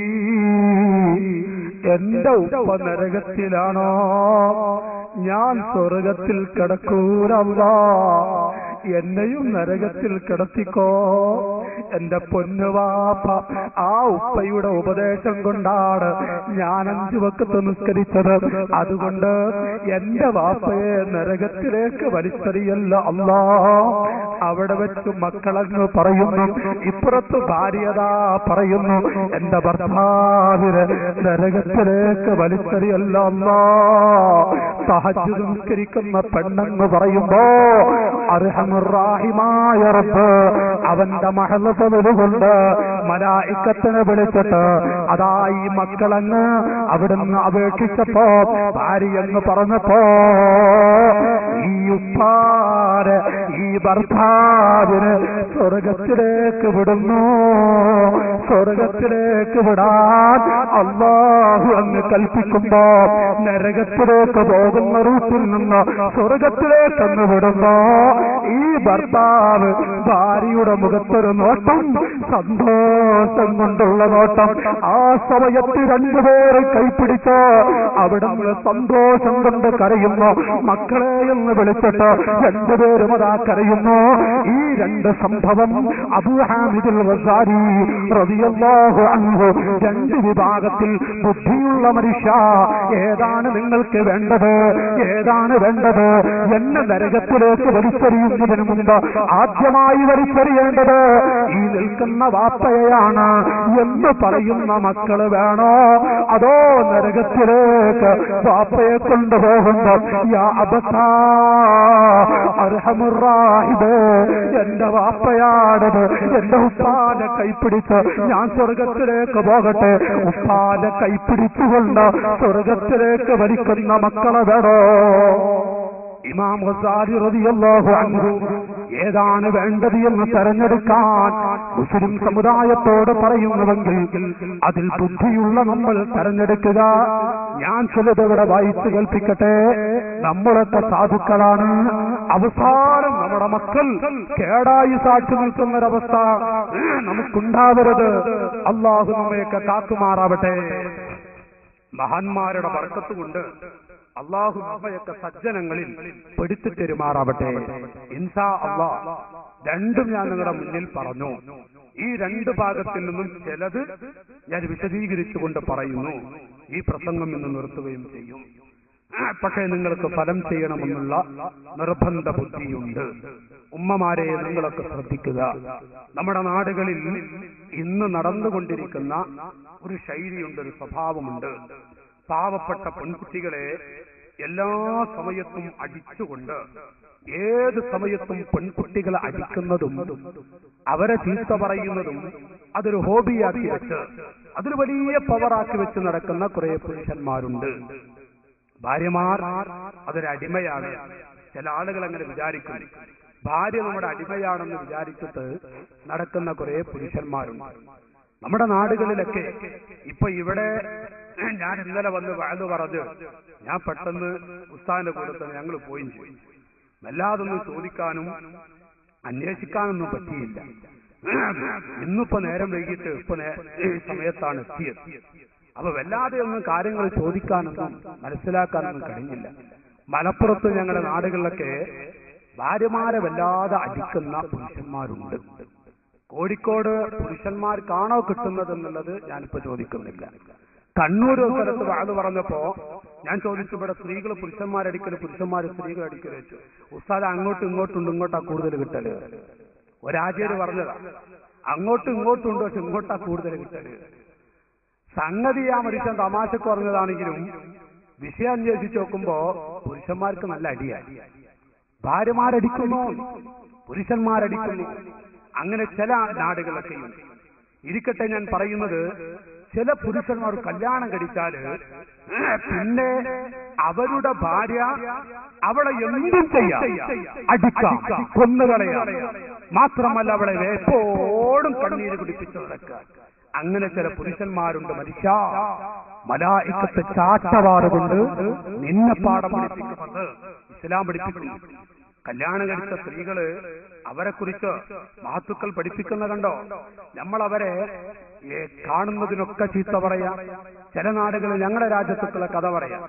എന്റെ ഉപ്പ നരകത്തിലാണോ ഞാൻ സ്വർഗത്തിൽ കിടക്കൂരല്ല എന്നെയും നരകത്തിൽ കിടത്തിക്കോ എന്റെ പൊന്നുവാപ്പ ആ ഉപ്പയുടെ ഉപദേശം കൊണ്ടാണ് ഞാൻ അഞ്ചു വക്കത്ത് നിസ്കരിച്ചത് അതുകൊണ്ട് എന്റെ വാപ്പയെ നരകത്തിലേക്ക് വലിച്ചെറിയല്ല അല്ലാ അവിടെ വെച്ച് മക്കളങ്ങ് പറയുന്നു ഇപ്പുറത്ത് ഭാര്യതാ പറയുന്നു എന്റെ ഭർത്താവിന് നരകത്തിലേക്ക് വലിച്ചെറിയല്ല അല്ലാ സഹജ് സംസ്കരിക്കുന്ന പെണ്ണെന്ന് പറയുമ്പോ അർഹമുറാഹിമായ റബ്ബ് അവന്റെ മഹലഫലുകൊണ്ട് മലായിക്കത്തിനെ വിളിച്ചിട്ട് അതാ ഈ മക്കളങ്ങ് അവിടുന്ന് അപേക്ഷിച്ചപ്പോ ഭാര്യ എന്ന് പറഞ്ഞപ്പോ ഈ ഉപ്പാര് ഈ ഭർത്താവിന് സ്വർഗത്തിലേക്ക് വിടുന്നു സ്വർഗത്തിലേക്ക് വിടാൻ അള്ളാഹു അങ്ങ് കൽപ്പിക്കുമ്പോ നരകത്തിലേക്ക് പോകുന്ന റൂട്ടിൽ നിന്ന് സ്വർഗത്തിലേക്ക് അങ്ങ് വിടുമ്പോ ഈ ഭർത്താവ് ഭാര്യയുടെ മുഖത്തൊരു നോട്ടം സന്തോഷം കൊണ്ടുള്ള നോട്ടം ആ സമയത്ത് രണ്ടുപേരും കൈപ്പിടിച്ച് അവിടെ നിന്ന് സന്തോഷം കൊണ്ട് കരയുന്നു മക്കളെ എന്ന് വിളിച്ചിട്ട് രണ്ടുപേരും അതാ കരയുന്നു ഈ രണ്ട് സംഭവം അബുഹാമിദുൽ വസാരി റളിയല്ലാഹു അൻഹു രണ്ട് വിഭാഗത്തിൽ ബുദ്ധിയുള്ള മനുഷ്യ ഏതാണ് നിങ്ങൾക്ക് വേണ്ടത് ഏതാണ് വേണ്ടത് എന്നെ നരകത്തിലേക്ക് വലിച്ചെറിയുന്നതിന് മുമ്പ് ആദ്യമായി വലിച്ചെറിയേണ്ടത് ഈ നിൽക്കുന്ന വാപ്പയെയാണ് എന്ന് പറയുന്ന മക്കള് വേണോ അതോ നരകത്തിലേക്ക് വാപ്പയെ കൊണ്ടുപോകുമ്പോ യാ അബത്താ അർഹമുറാഹിബേ എന്റെ വാപ്പയാടത് എന്റെ ഉപ്പാന്റെ കൈപ്പിടിച്ച് ഞാൻ സ്വർഗത്തിലേക്ക് പോകട്ടെ ഉപ്പാന്റെ കൈപ്പിടിച്ചുകൊണ്ട് സ്വർഗത്തിലേക്ക് വലിക്കുന്ന മക്കളെ വേണോ ഇമാം ഹസാരി റളിയല്ലാഹു അൻഹു ഏതാണ് വേണ്ടത് എന്ന് തെരഞ്ഞെടുക്കാൻ മുസ്ലിം സമുദായത്തോട് പറയുന്നുവെങ്കിൽ അതിൽ ബുദ്ധിയുള്ള നമ്മൾ തെരഞ്ഞെടുക്കുക ഞാൻ ചിലത് ഇവിടെ വായിച്ചു കേൾപ്പിക്കട്ടെ നമ്മളൊക്കെ സാധുക്കളാണ് അവസാനം നമ്മുടെ മക്കൾ കേടായി സാക്ഷി നിൽക്കുന്നൊരവസ്ഥ നമുക്കുണ്ടാവരുത് അള്ളാഹു നമ്മയൊക്കെ കാത്തുമാറാവട്ടെ മഹാന്മാരുടെ വർക്കത്ത് കൊണ്ട് അള്ളാഹു നമ്മയൊക്കെ സജ്ജനങ്ങളിൽ പെടുത്തി തെരുമാറാവട്ടെ ഇൻസാ അള്ളാ രണ്ടും ഞാൻ നിങ്ങളുടെ മുന്നിൽ പറഞ്ഞു ഈ രണ്ട് ഭാഗത്തിൽ നിന്നും ചിലത് ഞാൻ വിശദീകരിച്ചുകൊണ്ട് പറയുന്നു ഈ പ്രസംഗം ഇന്ന് നിർത്തുകയും ചെയ്യും പക്ഷേ നിങ്ങൾക്ക് ഫലം ചെയ്യണമെന്നുള്ള നിർബന്ധ ബുദ്ധിയുണ്ട് ഉമ്മമാരെ നിങ്ങളൊക്കെ ശ്രദ്ധിക്കുക നമ്മുടെ നാടുകളിൽ ഇന്ന് നടന്നുകൊണ്ടിരിക്കുന്ന ഒരു ശൈലിയുണ്ട് ഒരു സ്വഭാവമുണ്ട് പാവപ്പെട്ട പെൺകുട്ടികളെ എല്ലാ സമയത്തും അടിച്ചുകൊണ്ട് ഏത് സമയത്തും പെൺകുട്ടികളെ അടിക്കുന്നതും അവരെ ചീത്ത പറയുന്നതും അതൊരു ഹോബിയാക്കി വെച്ച് അതൊരു വലിയ പവറാക്കി വെച്ച് നടക്കുന്ന കുറെ പുരുഷന്മാരുണ്ട് ഭാര്യമാർ അതൊരു അടിമയാണ് ചില ആളുകൾ അങ്ങനെ വിചാരിക്കും ഭാര്യ നമ്മുടെ അടിമയാണെന്ന് വിചാരിച്ചിട്ട് നടക്കുന്ന കുറെ പുരുഷന്മാരുണ്ട് നമ്മുടെ നാടുകളിലൊക്കെ ഇപ്പൊ ഇവിടെ ഞാൻ ഇന്നലെ വന്ന് വഴന്നു പറഞ്ഞു ഞാൻ പെട്ടെന്ന് ഉസ്താദിന്റെ കൂടെ തന്നെ ഞങ്ങൾ പോയി ചെയ്തു വല്ലാതൊന്നും ചോദിക്കാനും അന്വേഷിക്കാനൊന്നും പറ്റിയില്ല ഇന്നിപ്പോ നേരം വൈകിട്ട് ഇപ്പൊ നേ- ഈ സമയത്താണ് എത്തിയത് അപ്പൊ വല്ലാതെ ഒന്നും കാര്യങ്ങൾ ചോദിക്കാനൊന്നും മനസ്സിലാക്കാനൊന്നും കഴിഞ്ഞില്ല മലപ്പുറത്ത് ഞങ്ങളുടെ നാടുകളിലൊക്കെ ഭാര്യമാരെ വല്ലാതെ അടിക്കുന്ന പുരുഷന്മാരുണ്ട് കോഴിക്കോട് പുരുഷന്മാർക്കാണോ കിട്ടുന്നത് എന്നുള്ളത് ഞാനിപ്പോ ചോദിക്കുന്നില്ല കണ്ണൂർ ഒരു സ്ഥലത്ത് വാത് പറഞ്ഞപ്പോ ഞാൻ ചോദിച്ചു ഇവിടെ സ്ത്രീകൾ പുരുഷന്മാരടിക്കല് പുരുഷന്മാർ സ്ത്രീകൾ അടിക്കല് വെച്ചു ഉസ്താദ് അങ്ങോട്ടും ഇങ്ങോട്ടുണ്ട് ഇങ്ങോട്ടാ കൂടുതൽ കിട്ടല് ഒരാചാര്യ പറഞ്ഞതാ അങ്ങോട്ടും ഇങ്ങോട്ടും ഉണ്ട് പക്ഷെ ഇങ്ങോട്ടാ കൂടുതൽ കിട്ടല് സംഗതി ആ മനുഷ്യൻ തമാശക്ക് പറഞ്ഞതാണെങ്കിലും വിഷയം അന്വേഷിച്ച് നോക്കുമ്പോ പുരുഷന്മാർക്ക് നല്ല അടിയായി ഭാര്യമാരടിക്കുന്നു പുരുഷന്മാരടിക്കുന്നു അങ്ങനെ ചില നാടുകളൊക്കെയുണ്ട് ഇരിക്കട്ടെ ഞാൻ പറയുന്നത് ചില പുരുഷന്മാർ കല്യാണം കഴിച്ചാല് പിന്നെ അവരുടെ ഭാര്യ അവളെ എന്തും ചെയ്യാം അടിക്കാം കൊന്നുകളയാം മാത്രമല്ല അവളെ എപ്പോഴും കണ്ണീര് കുടിപ്പിച്ചു നടക്കുക അങ്ങനെ ചില പുരുഷന്മാരുണ്ട് മനുഷ്യ മലായിക്കത്തെ ചാട്ടവാറുകൊണ്ട് നിന്നെ പാഠം പഠിപ്പിക്കുന്നത് ഇസ്ലാം പഠിപ്പിക്കുന്നു കല്യാണം കഴിച്ച സ്ത്രീകള് അവരെ കുറിച്ച് മഹത്തുക്കൾ പഠിപ്പിക്കുന്ന കണ്ടോ നമ്മൾ അവരെ ഏ, കാണുന്നതിനൊക്കെ ചീത്ത പറയാം ചില നാടുകളിൽ ഞങ്ങളുടെ രാജ്യത്തുള്ള കഥ പറയാം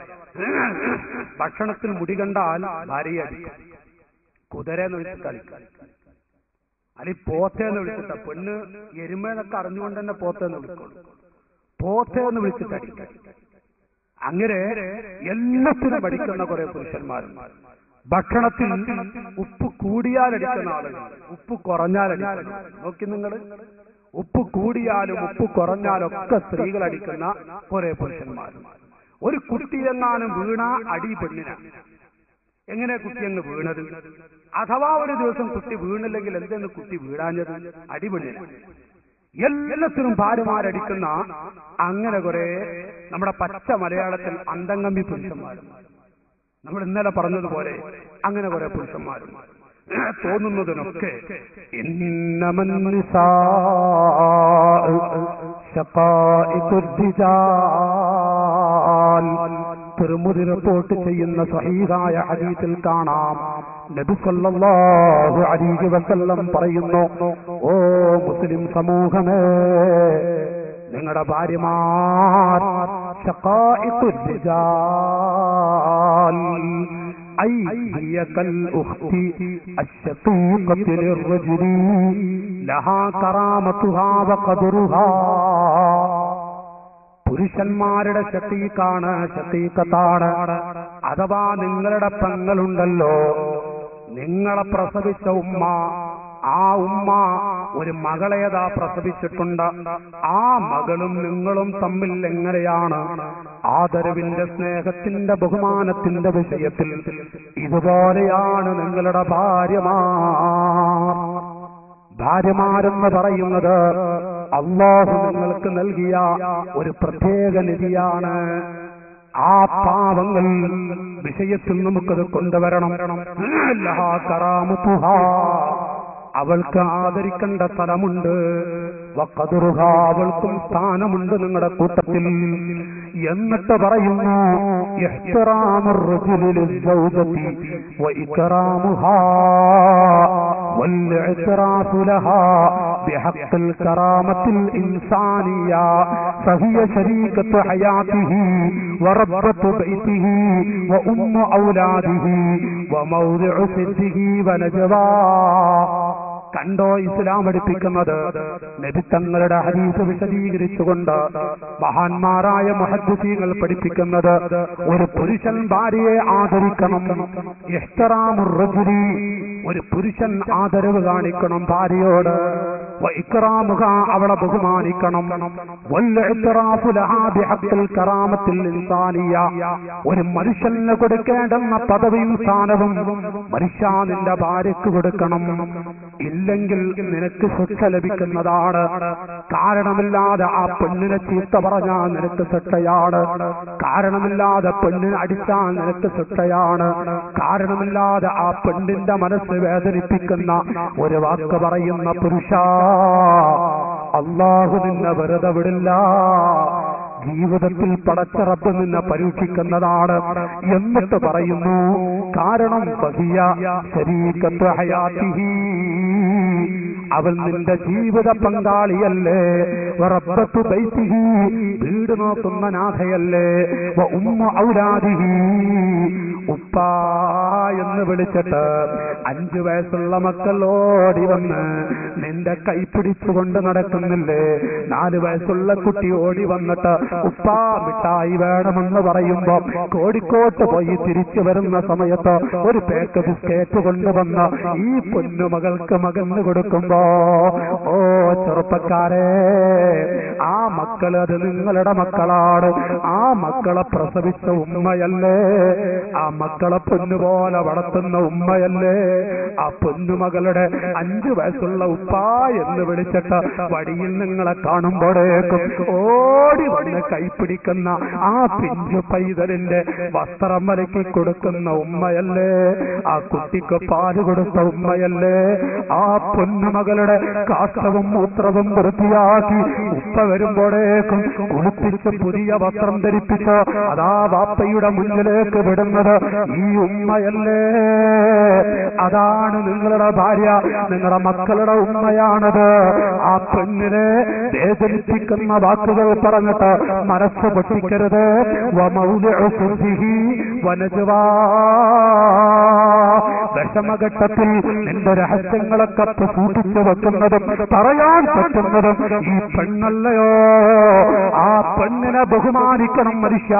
ഭക്ഷണത്തിൽ മുടി കണ്ടാൽ ഭാര്യയെ അടിക്കും കുതിരയെന്ന് വിളിച്ചിട്ട് അടിക്കും അല്ലെങ്കിൽ പോത്തേന്ന് വിളിച്ചിട്ട പെണ്ണ് എരുമേന്നൊക്കെ അറിഞ്ഞുകൊണ്ട് തന്നെ പോത്തേന്ന് വിളിക്കുള്ളൂ പോത്തേന്ന് വിളിച്ചിട്ട് അടിക്കും അങ്ങനെ എല്ലാത്തിനും പഠിക്കുന്ന കുറെ പുരുഷന്മാരുണ്ട് ഭക്ഷണത്തിൽ ഉപ്പ് കൂടിയാൽ അടിക്കുന്ന ആളുകൾ ഉപ്പ് കുറഞ്ഞാൽ അടിക്കുന്ന ആളുകൾ. നോക്കി നിങ്ങൾ ഉപ്പ് കൂടിയാലും ഉപ്പ് കുറഞ്ഞാലും ഒക്കെ സ്ത്രീകൾ അടിക്കുന്ന കുറെ പുരുഷന്മാർ ഒരു കുട്ടിയെങ്ങാനും വീണ അടി പെണ്ണിനാണ് എങ്ങനെ കുട്ടി അങ്ങ് വീണത് അഥവാ ഒരു ദിവസം കുട്ടി വീണില്ലെങ്കിൽ എന്തെന്ന് കുട്ടി വീഴാഞ്ഞത് അടിപൊളിയാണ് എല്ലാത്തിനും ഭാര്യമാരടിക്കുന്ന അങ്ങനെ കുറെ നമ്മുടെ പച്ച മലയാളത്തിൽ അന്തംഗമ്പി പുരുഷന്മാരും നമ്മൾ ഇന്നലെ പറഞ്ഞതുപോലെ അങ്ങനെ കുറെ പുരുഷന്മാരും തോന്നുന്നതിനൊക്കെ ഇന്നമൻ തിരുമുതി റിപ്പോർട്ട് ചെയ്യുന്ന സഹീഹായ ഹദീസിൽ കാണാം നബി സല്ലല്ലാഹു അലൈഹി വസല്ലം പറയുന്നു ഓ മുസ്ലിം സമൂഹമേ നിങ്ങളുടെ ഭാര്യമാർ ശഖായിഖുർ റിജാൽ أي هي كالأخت الشقيقة للرجل لها كرامتها وقدرها പുരുഷന്മാരുടെ ശക്തിക്കാണ് ശക്തിക്കത്താണ് അഥവാ നിങ്ങളുടെ പെങ്ങളുണ്ടല്ലോ നിങ്ങളെ പ്രസവിച്ച ഉമ്മ ആ ഉമ്മ ഒരു മകളേതാ പ്രസവിച്ചിട്ടുണ്ട് ആ മകളും നിങ്ങളും തമ്മിൽ എങ്ങനെയാണ് ആദരവിന്റെ സ്നേഹത്തിന്റെ ബഹുമാനത്തിന്റെ വിഷയത്തിൽ ഇതുപോലെയാണ് നിങ്ങളുടെ ഭാര്യമാർ ഭാര്യമാരെന്ന് പറയുന്നത് അള്ളാഹു നിങ്ങൾക്ക് നൽകിയ ഒരു പ്രത്യേക നിധിയാണ് ആ പാവങ്ങൾ വിഷയത്തിൽ നമുക്കത് കൊണ്ടുവരണം ലഹാ കറാമുത്തുഹാ. അവൾക്ക് ആദരിക്കേണ്ട സ്ഥലമുണ്ട് വക്കതുറുഹ അവൾക്കും സ്ഥാനമുണ്ട് നിങ്ങളുടെ കൂട്ടത്തിൽ എന്നിട്ട് പറയുന്നു ഇഹ്തിറാമുർ റജുലി ലിസ്സൗജതി വഇക്റാമുഹാ والاعتراف لها بحق الكرامة الإنسانية فهي شريكة حياته وربة بيته وأم أولاده وموضع سده ونجواه കണ്ടോ ഇസ്ലാം പഠിപ്പിക്കുന്നത് നബിത്തങ്ങളുടെ ഹദീസ് വിശദീകരിച്ചുകൊണ്ട് മഹാന്മാരായ മഹദ്സീങ്ങൾ പഠിപ്പിക്കുന്നത് ഒരു പുരുഷൻ ഭാര്യയെ ആദരിക്കണം ഇഹ്തറാമുർ റജുലി ഒരു പുരുഷൻ ആദരവ് കാണിക്കണം ഭാര്യയോട് വഇക്റാമുഹ അവളെ ബഹുമാനിക്കണം വൽഇത്റാഫു ലഹാ ബിഹഖിൽ കറാമത്തിൽ ഇൻസാനിയ ഒരു മനുഷ്യന് കൊടുക്കേണ്ടുന്ന പദവിയും സ്ഥാനവും മനുഷ്യ നിന്റെ ഭാര്യയ്ക്ക് കൊടുക്കണം ഇല്ലെങ്കിൽ നിനക്ക് ശിക്ഷ ലഭിക്കുന്നതാണ് കാരണമില്ലാതെ ആ പെണ്ണിനെ ചീത്ത പറഞ്ഞാൽ നിനക്ക് ശിക്ഷയാണ് കാരണമില്ലാതെ പെണ്ണിനെ അടിച്ചാൽ നിനക്ക് ശിക്ഷയാണ് കാരണമില്ലാതെ ആ പെണ്ണിന്റെ മനസ്സ് വേദനിപ്പിക്കുന്ന ഒരു വാക്ക് പറയുന്ന പുരുഷ അള്ളാഹു നിന്നെ വെറുതെ വിടില്ല ജീവിതത്തിൽ പടച്ചറപ്പ് നിന്നെ പരീക്ഷിക്കുന്നതാണ് എന്നിട്ട് പറയുന്നു കാരണം ബഹിയ ശരീരത്ത് ഹയാത്തിഹി അവൻ നിന്റെ ജീവിത പങ്കാളിയല്ലേ റബ്ബത്തു ബൈത്തിഹി വീട് നോക്കുന്ന നാഥയല്ലേ വ ഉമ്മ ഔലാദിഹി ഉപ്പ എന്ന് വിളിച്ചിട്ട് അഞ്ചു വയസ്സുള്ള മക്കൾ ഓടി വന്ന് നിന്റെ കൈ പിടിച്ചുകൊണ്ട് നടക്കുന്നില്ലേ നാല് വയസ്സുള്ള കുട്ടി ഓടി വന്നിട്ട് ഉപ്പ മിഠായി വേണമെന്ന് പറയുമ്പോ കോഴിക്കോട്ട് പോയി തിരിച്ചു വരുന്ന സമയത്ത് ഒരു പേക്ക് ബിസ്കേറ്റ് കൊണ്ടുവന്ന് ഈ പൊന്നുമകൾക്ക് മകന്ന് കൊടുക്കുമ്പോ ഓ ചെറുപ്പക്കാരെ ആ മക്കൾ അത് നിങ്ങളുടെ മക്കളാണ് ആ മക്കളെ പ്രസവിച്ച ഉമ്മയല്ലേ ആ മക്കളെ പൊന്നുപോലെ വളർത്തുന്ന ഉമ്മയല്ലേ ആ പൊന്നുമകളുടെ അഞ്ചു വയസ്സുള്ള ഉപ്പ എന്ന് വിളിച്ചിട്ട് വഴിയിൽ നിങ്ങളെ കാണുമ്പോഴേക്കും ഓടി വന്ന് കൈപ്പിടിക്കുന്ന ആ പിഞ്ചു പൈതലിന്റെ വസ്ത്രം വരക്കി കൊടുക്കുന്ന ഉമ്മയല്ലേ ആ കുട്ടിക്ക് പാല് കൊടുത്ത ഉമ്മയല്ലേ ആ പൊന്നുമകളുടെ കാഷ്ടവും മൂത്രവും വൃത്തിയാക്കി ഉപ്പ വരുമ്പോഴേക്കും കുളിപ്പിച്ച് പുതിയ വസ്ത്രം ധരിപ്പിച്ച് അതാ വാപ്പയുടെ മുന്നിലേക്ക് വിടുന്നത് ഈ ഉമ്മയല്ലേ അതാണ് നിങ്ങളുടെ ഭാര്യ നിങ്ങളുടെ മക്കളുടെ ഉമ്മയാണത് ആ പെണ്ണിനെ വേദനിപ്പിക്കുന്ന വാക്കുകൾ പറഞ്ഞിട്ട് മനസ്സ് പൊട്ടിക്കരുത് വമൗലിഉ സുബ്ഹിഹി വനജ്വാ. വിഷമഘട്ടത്തിൽ നിന്റെ രഹസ്യങ്ങളൊക്കെ സൂക്ഷിച്ചു വെക്കുന്നതും പറയാൻ പറ്റുന്നതും ഈ പെണ്ണല്ലയോ ആ പെണ്ണിനെ ബഹുമാനിക്കണം മനുഷ്യ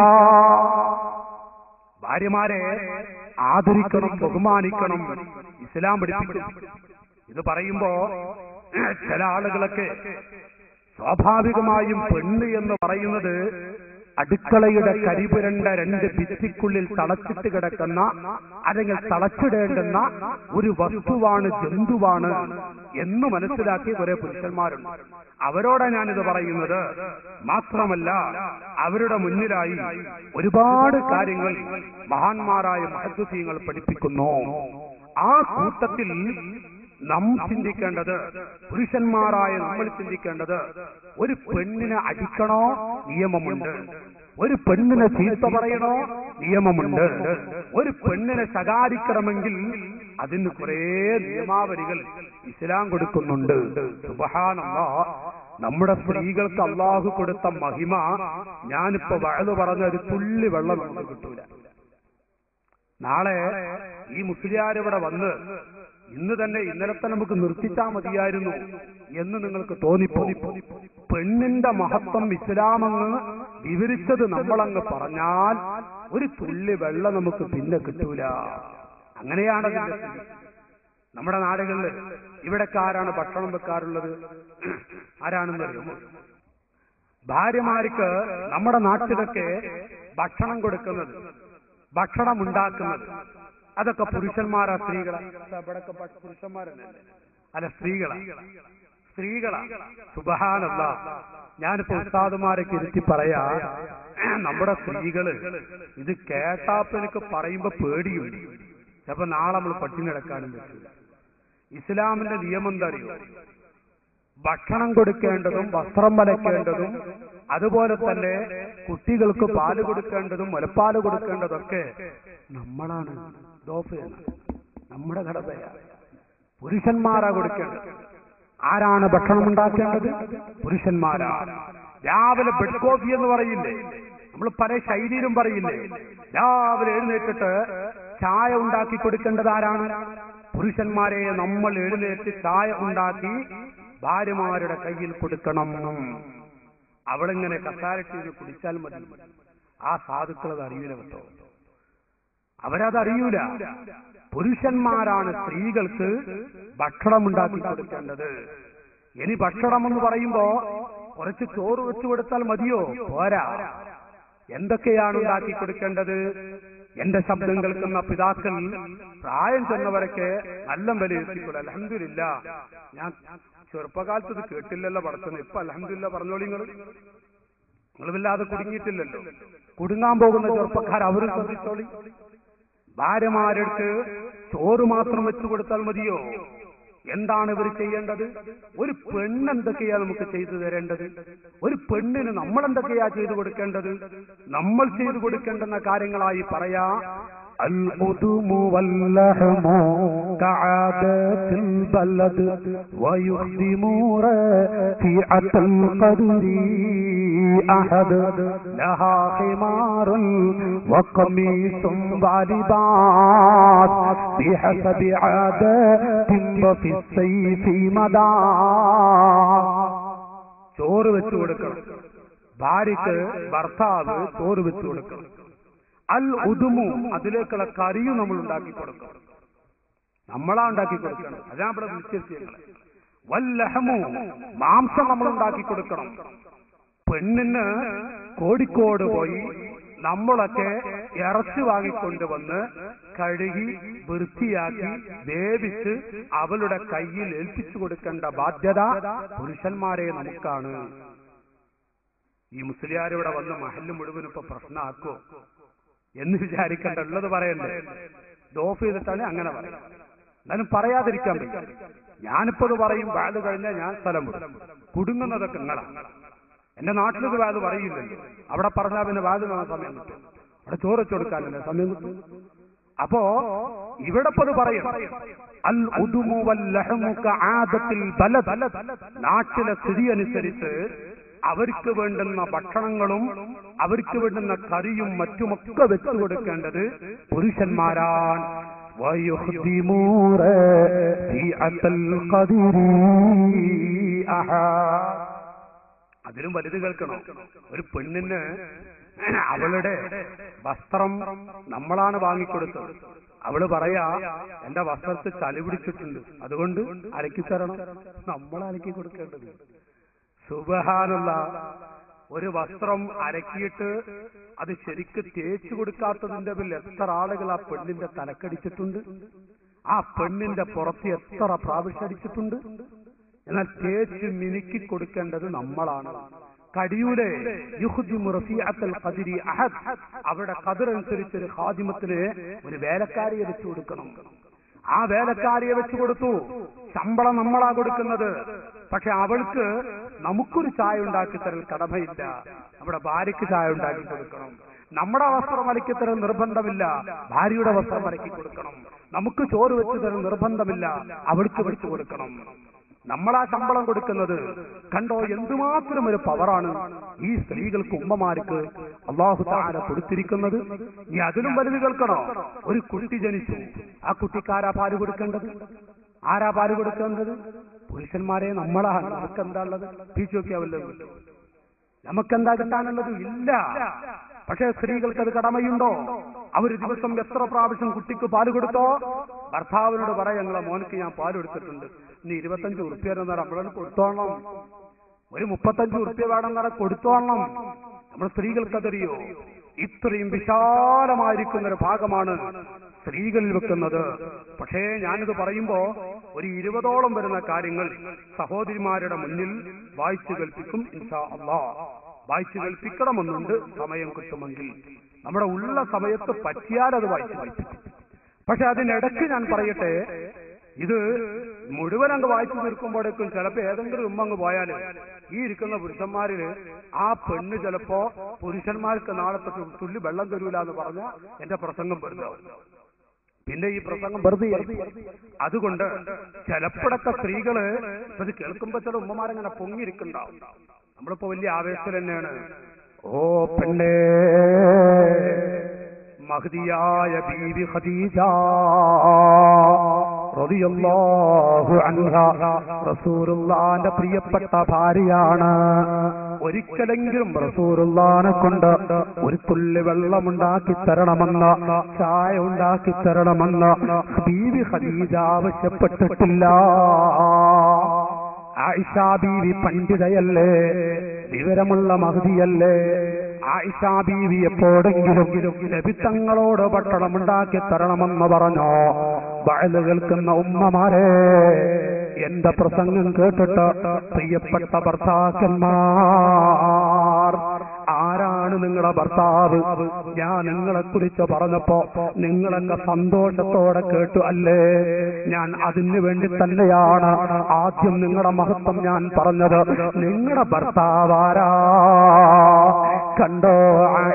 ഭാര്യമാരെ ആദരിക്കണം ബഹുമാനിക്കണം ഇസ്ലാം പഠിപ്പിക്കണം ഇത് പറയുമ്പോ ചില ആളുകളൊക്കെ സ്വാഭാവികമായും പെണ്ണ് എന്ന് പറയുന്നത് അടുക്കളയുടെ കരിപുരണ്ട രണ്ട് ഭിത്തിക്കുള്ളിൽ തളച്ചിട്ട് കിടക്കുന്ന അല്ലെങ്കിൽ തളച്ചിടേണ്ടുന്ന ഒരു വസ്തുവാണ് ജന്തുവാണ് എന്ന് മനസ്സിലാക്കിയ കുറെ പുരുഷന്മാരുണ്ട് അവരോടാ ഞാനിത് പറയുന്നത് മാത്രമല്ല അവരുടെ മുന്നിലായി ഒരുപാട് കാര്യങ്ങൾ മഹാന്മാരായ മഹത്വസീങ്ങൾ പഠിപ്പിക്കുന്നു ആ കൂട്ടത്തിൽ നാം ചിന്തിക്കേണ്ടത് പുരുഷന്മാരായ നമ്മൾ ചിന്തിക്കേണ്ടത് ഒരു പെണ്ണിനെ അടിക്കണോ നിയമമുണ്ട് ഒരു പെണ്ണിനെ ചീത്ത പറയണോ നിയമമുണ്ട് ഒരു പെണ്ണിനെ ശകാരിക്കണമെങ്കിൽ അതിന് കുറെ നിയമാവലികൾ ഇസ്ലാം കൊടുക്കുന്നുണ്ട് സുബഹാനല്ലാ നമ്മുടെ സ്ത്രീകൾക്ക് അള്ളാഹു കൊടുത്ത മഹിമ ഞാനിപ്പോ വഴല് പറഞ്ഞ ഒരു തുള്ളി വെള്ളം നമുക്ക് കിട്ടൂല നാളെ ഈ മുസ്ലിയാർ ഇവിടെ വന്ന് ഇന്ന് തന്നെ ഇന്നലത്തെ നമുക്ക് നിർത്തിച്ചാ മതിയായിരുന്നു എന്ന് നിങ്ങൾക്ക് തോന്നിപ്പോ പെണ്ണിന്റെ മഹത്വം ഇസ്ലാമെന്ന് വിവരിച്ചത് നമ്മളങ്ങ് പറഞ്ഞാൽ ഒരു തുള്ളി വെള്ളം നമുക്ക് പിന്നെ കിട്ടൂല അങ്ങനെയാണ് അതിന്റെ സ്ഥിതി. നമ്മുടെ നാടുകളിൽ ഇവിടൊക്കെ ആരാണ് ഭക്ഷണം വെക്കാറുള്ളത് ആരാണെന്ന് അറിയുമോ ഭാര്യമാർക്ക് നമ്മുടെ നാട്ടിലൊക്കെ ഭക്ഷണം കൊടുക്കുന്നത് ഭക്ഷണം ഉണ്ടാക്കുന്നത് അതൊക്കെ പുരുഷന്മാരാ സ്ത്രീകളാ ഇവിടൊക്കെ ഭ- പുരുഷന്മാരല്ലേ അല്ല സ്ത്രീകളാ സ്ത്രീകളാ സുബഹാനല്ല ഞാനിപ്പോ ഉസ്താദുമാരൊക്കെ ഇരുത്തി പറയാ നമ്മുടെ സ്ത്രീകള് ഇത് കേട്ടാപ്പ് എനിക്ക് പറയുമ്പോ പേടിയുണ്ട് ചിലപ്പോ നാളെ നമ്മൾ പട്ടിണി കിടക്കാനും പറ്റില്ല ഇസ്ലാമിന്റെ നിയമം എന്താ അറിയോ ഭക്ഷണം കൊടുക്കേണ്ടതും വസ്ത്രം വലയ്ക്കേണ്ടതും അതുപോലെ തന്നെ കുട്ടികൾക്ക് പാല് കൊടുക്കേണ്ടതും മുലപ്പാല് കൊടുക്കേണ്ടതൊക്കെ നമ്മളാണ് ദോഫയാണ് നമ്മുടെ കടമയാണ് പുരുഷന്മാരാ കൊടുക്കേണ്ടത് ആരാണ് ഭക്ഷണം ഉണ്ടാക്കേണ്ടത് പുരുഷന്മാരാണ് രാവിലെ ബെഡ് കോഫി എന്ന് പറയില്ലേ നമ്മൾ പല ശൈലിയിലും പറയില്ലേ രാവിലെ എഴുന്നേറ്റിട്ട് ചായ ഉണ്ടാക്കി കൊടുക്കേണ്ടത് ആരാണ് പുരുഷന്മാരെ നമ്മൾ എഴുന്നേറ്റ് ചായ ഉണ്ടാക്കി ഭാര്യമാരുടെ കയ്യിൽ കൊടുക്കണം അവളിങ്ങനെ കസാരട്ടിൽ കുടിച്ചാൽ മതി ആ സാധുക്കൾ അത് അറിയില്ല കേട്ടോ അവരത് അറിയൂല പുരുഷന്മാരാണ് സ്ത്രീകൾക്ക് ഭക്ഷണം ഉണ്ടാക്കി കൊടുക്കേണ്ടത് ഇനി ഭക്ഷണം എന്ന് പറയുമ്പോ കുറച്ച് ചോറ് വെച്ചു കൊടുത്താൽ മതിയോ പോരാ എന്തൊക്കെയാണ് ഉണ്ടാക്കി കൊടുക്കേണ്ടത് എന്റെ ശബ്ദം കേൾക്കുന്ന പിതാക്കൾ പ്രായം ചെന്നവരൊക്കെ നല്ല വിലയിരുത്തിക്കൊള്ളു അലഹമില്ല ഞാൻ ചെറുപ്പകാലത്ത് ഇത് കേട്ടില്ലല്ലോ പഠിച്ചത് ഇപ്പൊ അലഹമില്ല പറഞ്ഞോളി നിങ്ങൾ നിങ്ങൾ വല്ലാതെ കുടുങ്ങിയിട്ടില്ലല്ലോ കുടുങ്ങാൻ പോകുന്ന ചെറുപ്പക്കാർ അവരും ശ്രദ്ധിച്ചോളി ഭാര്യമാരെടുത്ത് ചോറ് മാത്രം വെച്ചു കൊടുത്താൽ മതിയോ എന്താണ് ഇവർ ചെയ്യേണ്ടത് ഒരു പെണ്ണ് എന്തൊക്കെയാ നമുക്ക് ചെയ്തു തരേണ്ടത് ഒരു പെണ്ണിന് നമ്മൾ എന്തൊക്കെയാ ചെയ്തു കൊടുക്കേണ്ടത് നമ്മൾ ചെയ്തു കൊടുക്കേണ്ടുന്ന കാര്യങ്ങളായി പറയാ
القدم واللحم كعادة البلد ويخدم رفيعة القدر أحد لها خمار وقميص ولباس بحسب عادة وفي السيف مدى
ചോറ് വെച്ചു കൊടുക്കണം ഭാര്യക്ക് ഭർത്താവ് ചോറ് വെച്ചു കൊടുക്കണം അൽ ഉദുമു അതിലേക്കുള്ള കറിയും നമ്മൾ ഉണ്ടാക്കി കൊടുക്കണം നമ്മളാ ഉണ്ടാക്കി കൊടുക്കണം അതാ ഇവിടെ നിശ്ചയിച്ചത് വല്ലഹമു മാംസം നമ്മൾ ഉണ്ടാക്കി കൊടുക്കണം പെണ്ണിന് കോഴിക്കോട് പോയി നമ്മളൊക്കെ ഇറച്ചി വാങ്ങിക്കൊണ്ടുവന്ന് കഴുകി വൃത്തിയാക്കി വേവിച്ച് അവളുടെ കയ്യിൽ ഏൽപ്പിച്ചു കൊടുക്കേണ്ട ബാധ്യത പുരുഷന്മാരെ നമുക്കാണ് ഈ മുസ്ലിയാരിവിടെ വന്ന് മഹല് മുഴുവൻ ഇപ്പൊ പ്രശ്നമാക്കോ എന്ന് വിചാരിക്കണ്ട ഉള്ളത് പറയണ്ടേ ഇത് ഓഫ് ചെയ്തിട്ടാണ് അങ്ങനെ പറയാം എന്നാലും പറയാതിരിക്കാൻ പറ്റും ഞാനിപ്പോ ഇത് പറയും വാത് കഴിഞ്ഞാൽ ഞാൻ സ്ഥലം വിടും കുടുങ്ങുന്നതൊക്കെ നിങ്ങളാണ് എന്റെ നാട്ടിലത് വാത് പറയില്ലല്ലോ അവിടെ പറഞ്ഞാൽ പിന്നെ വാത് കാണാൻ സമയം കിട്ടും അവിടെ ചോറ് വെച്ച് കൊടുക്കാനല്ലേ സമയം കിട്ടും അപ്പോ ഇവിടെ ഇപ്പൊ ഇത് പറയും അൽ ഉദുമു വല്ലഹമു കആദത്തിൽ ബലദ് നാട്ടിലെ സ്ഥിതി അനുസരിച്ച് അവർക്ക് വേണ്ടുന്ന ഭക്ഷണങ്ങളും അവർക്ക് വേണ്ടുന്ന കറിയും മറ്റുമൊക്കെ വെച്ചു കൊടുക്കേണ്ടത് പുരുഷന്മാരാണ്
ويخدم رفيعة القدر أحد
അതിലും വലുത് കേൾക്കണം ഒരു പെണ്ണിന് അവളുടെ വസ്ത്രം നമ്മളാണ് വാങ്ങിക്കൊടുത്തത് അവള് പറയാ എന്റെ വസ്ത്രത്തിൽ ചളി പിടിച്ചിട്ടുണ്ട് അതുകൊണ്ട് അലക്കി തരണം നമ്മൾ അലക്കി കൊടുക്കേണ്ടത് സുബഹാനുള്ള ഒരു വസ്ത്രം അരക്കിയിട്ട് അത് ശരിക്ക് തേച്ചു കൊടുക്കാത്തതിന്റെ പേരിൽ എത്ര ആളുകൾ ആ പെണ്ണിന്റെ തലക്കടിച്ചിട്ടുണ്ട് ആ പെണ്ണിന്റെ പുറത്ത് എത്ര പ്രാവശ്യം അടിച്ചിട്ടുണ്ട് എന്നാൽ തേച്ച് മിനുക്കി കൊടുക്കേണ്ടത് നമ്മളാണ് കടിയൂലെ യുഹ്ദിമു റഫീഅത്തൽ ഖദ്രി അഹദ് അവരുടെ ഖദർ അനുസരിച്ച് ഒരു ഖാദിമത്തിന് ഒരു വേലക്കാരിയെ വെച്ചു കൊടുക്കണം ആ വേലക്കാരിയെ വെച്ചു കൊടുത്തു ശമ്പളം നമ്മളാ കൊടുക്കുന്നത് പക്ഷെ അവൾക്ക് നമുക്കൊരു ചായ ഉണ്ടാക്കി തരൽ കടമയില്ല നമ്മുടെ ഭാര്യയ്ക്ക് ചായ ഉണ്ടാക്കി കൊടുക്കണം നമ്മുടെ വസ്ത്രം അലക്കി തരൽ നിർബന്ധമില്ല ഭാര്യയുടെ വസ്ത്രം അലക്കി കൊടുക്കണം നമുക്ക് ചോറ് വെച്ച് തരൽ നിർബന്ധമില്ല അവൾക്ക് വെച്ചു കൊടുക്കണം നമ്മളാ ശമ്പളം കൊടുക്കുന്നത് കണ്ടോ എന്തുമാത്രം ഒരു പവറാണ് ഈ സ്ത്രീകൾക്ക് ഉമ്മമാർക്ക് അള്ളാഹു താര കൊടുത്തിരിക്കുന്നത് നീ അതിലും വലുത് കേൾക്കണോ ഒരു കുട്ടി ജനിച്ചു ആ കുട്ടിക്കാരാ പാല് കൊടുക്കേണ്ടത് ആരാ പാല് കൊടുക്കേണ്ടത് പുരുഷന്മാരെ നമ്മളാണ് നമുക്ക് എന്താ ഉള്ളത് പീച്ചു നോക്കിയാവല്ലോ നമുക്കെന്താ കിട്ടാനുള്ളത് ഇല്ല പക്ഷേ സ്ത്രീകൾക്ക് അത് കടമയുണ്ടോ അവര് ദിവസം എത്ര പ്രാവശ്യം കുട്ടിക്ക് പാല് കൊടുത്തോ ഭർത്താവിനോട് പറയാം ഞങ്ങളെ മോനക്ക് ഞാൻ പാല് കൊടുത്തിട്ടുണ്ട് ഇനി ഇരുപത്തഞ്ച് ഉറുപ്പ്യ നമ്മളത് കൊടുത്തോളണം ഒരു മുപ്പത്തഞ്ച് ഉറുപ്പ്യ വേണം നേരം കൊടുത്തോളണം നമ്മൾ സ്ത്രീകൾക്കതറിയോ ഇത്രയും വിശാലമായിരിക്കുന്ന ഒരു ഭാഗമാണ് സ്ത്രീകളിൽ വെക്കുന്നത് പക്ഷേ ഞാനിത് പറയുമ്പോ ഒരു ഇരുപതോളം വരുന്ന കാര്യങ്ങൾ സഹോദരിമാരുടെ മുന്നിൽ വായിച്ചു കൽപ്പിക്കും ഇൻഷാ അള്ളാ വായിച്ചു കൽപ്പിക്കണമെന്നുണ്ട് സമയം കിട്ടുമെങ്കിൽ നമ്മുടെ ഉള്ള സമയത്ത് പറ്റിയാൽ അത് വായിച്ചു കൽപ്പിക്കും പക്ഷെ അതിനിടയ്ക്ക് ഞാൻ പറയട്ടെ ഇത് മുഴുവൻ അങ്ങ് വായിച്ചു തീർക്കുമ്പോഴേക്കും ചിലപ്പോ ഏതെങ്കിലും ഉമ്മ അങ്ങ് പോയാല് ഈ ഇരിക്കുന്ന പുരുഷന്മാരില് ആ പെണ്ണ് ചിലപ്പോ പുരുഷന്മാർക്ക് നാളത്തെ തുള്ളി വെള്ളം തരൂല എന്ന് പറഞ്ഞ എന്റെ പ്രസംഗം വെറുതെ പിന്നെ ഈ പ്രസംഗം വെറുതെ അതുകൊണ്ട് ചിലപ്പോഴൊക്കെ സ്ത്രീകള് ഇത് കേൾക്കുമ്പോ ചില ഉമ്മമാരങ്ങനെ പൊങ്ങിയിരിക്കുന്നുണ്ടാവും നമ്മളിപ്പോ വലിയ ആവേശത്തിൽ തന്നെയാണ്
ഓ പെണ്ണേ
മഹദിയായ ബീവി ഖദീജ
റളിയല്ലാഹു അൻഹ റസൂലുള്ളാന്റെ പ്രിയപ്പെട്ട ഭാര്യയാണ് ഒരിക്കലെങ്കിലും റസൂലുള്ളാനെ കൊണ്ട് ഒരു തുള്ളി വെള്ളമുണ്ടാക്കി തരണമെന്ന് ചായ ഉണ്ടാക്കി തരണമെന്ന് ബീവി ഖദീജ ആവശ്യപ്പെട്ടിട്ടില്ല ആയിഷ ബീവി പണ്ഡിതയല്ലേ വിവരമുള്ള മഹതിയല്ലേ
ആയിഷ ബീവി എപ്പോഴെങ്കിലും ലഭിത്തങ്ങളോട് ഭക്ഷണം ഉണ്ടാക്കി തരണമെന്ന് പറഞ്ഞോ വയല് കേൾക്കുന്ന ഉമ്മമാരെ എന്റെ പ്രസംഗം കേട്ടിട്ട് പ്രിയപ്പെട്ട ഭർത്താക്കന്മാർ ആരാണ് നിങ്ങളുടെ ഭർത്താവ് ഞാൻ നിങ്ങളെ കുറിച്ച് പറഞ്ഞപ്പോ നിങ്ങളൊക്കെ സന്തോഷത്തോടെ കേട്ടു അല്ലേ ഞാൻ അതിനു വേണ്ടി തന്നെയാണ് ആദ്യം നിങ്ങളുടെ മഹത്വം ഞാൻ പറഞ്ഞത് നിങ്ങളുടെ ഭർത്താവ് ആരാ കണ്ടോ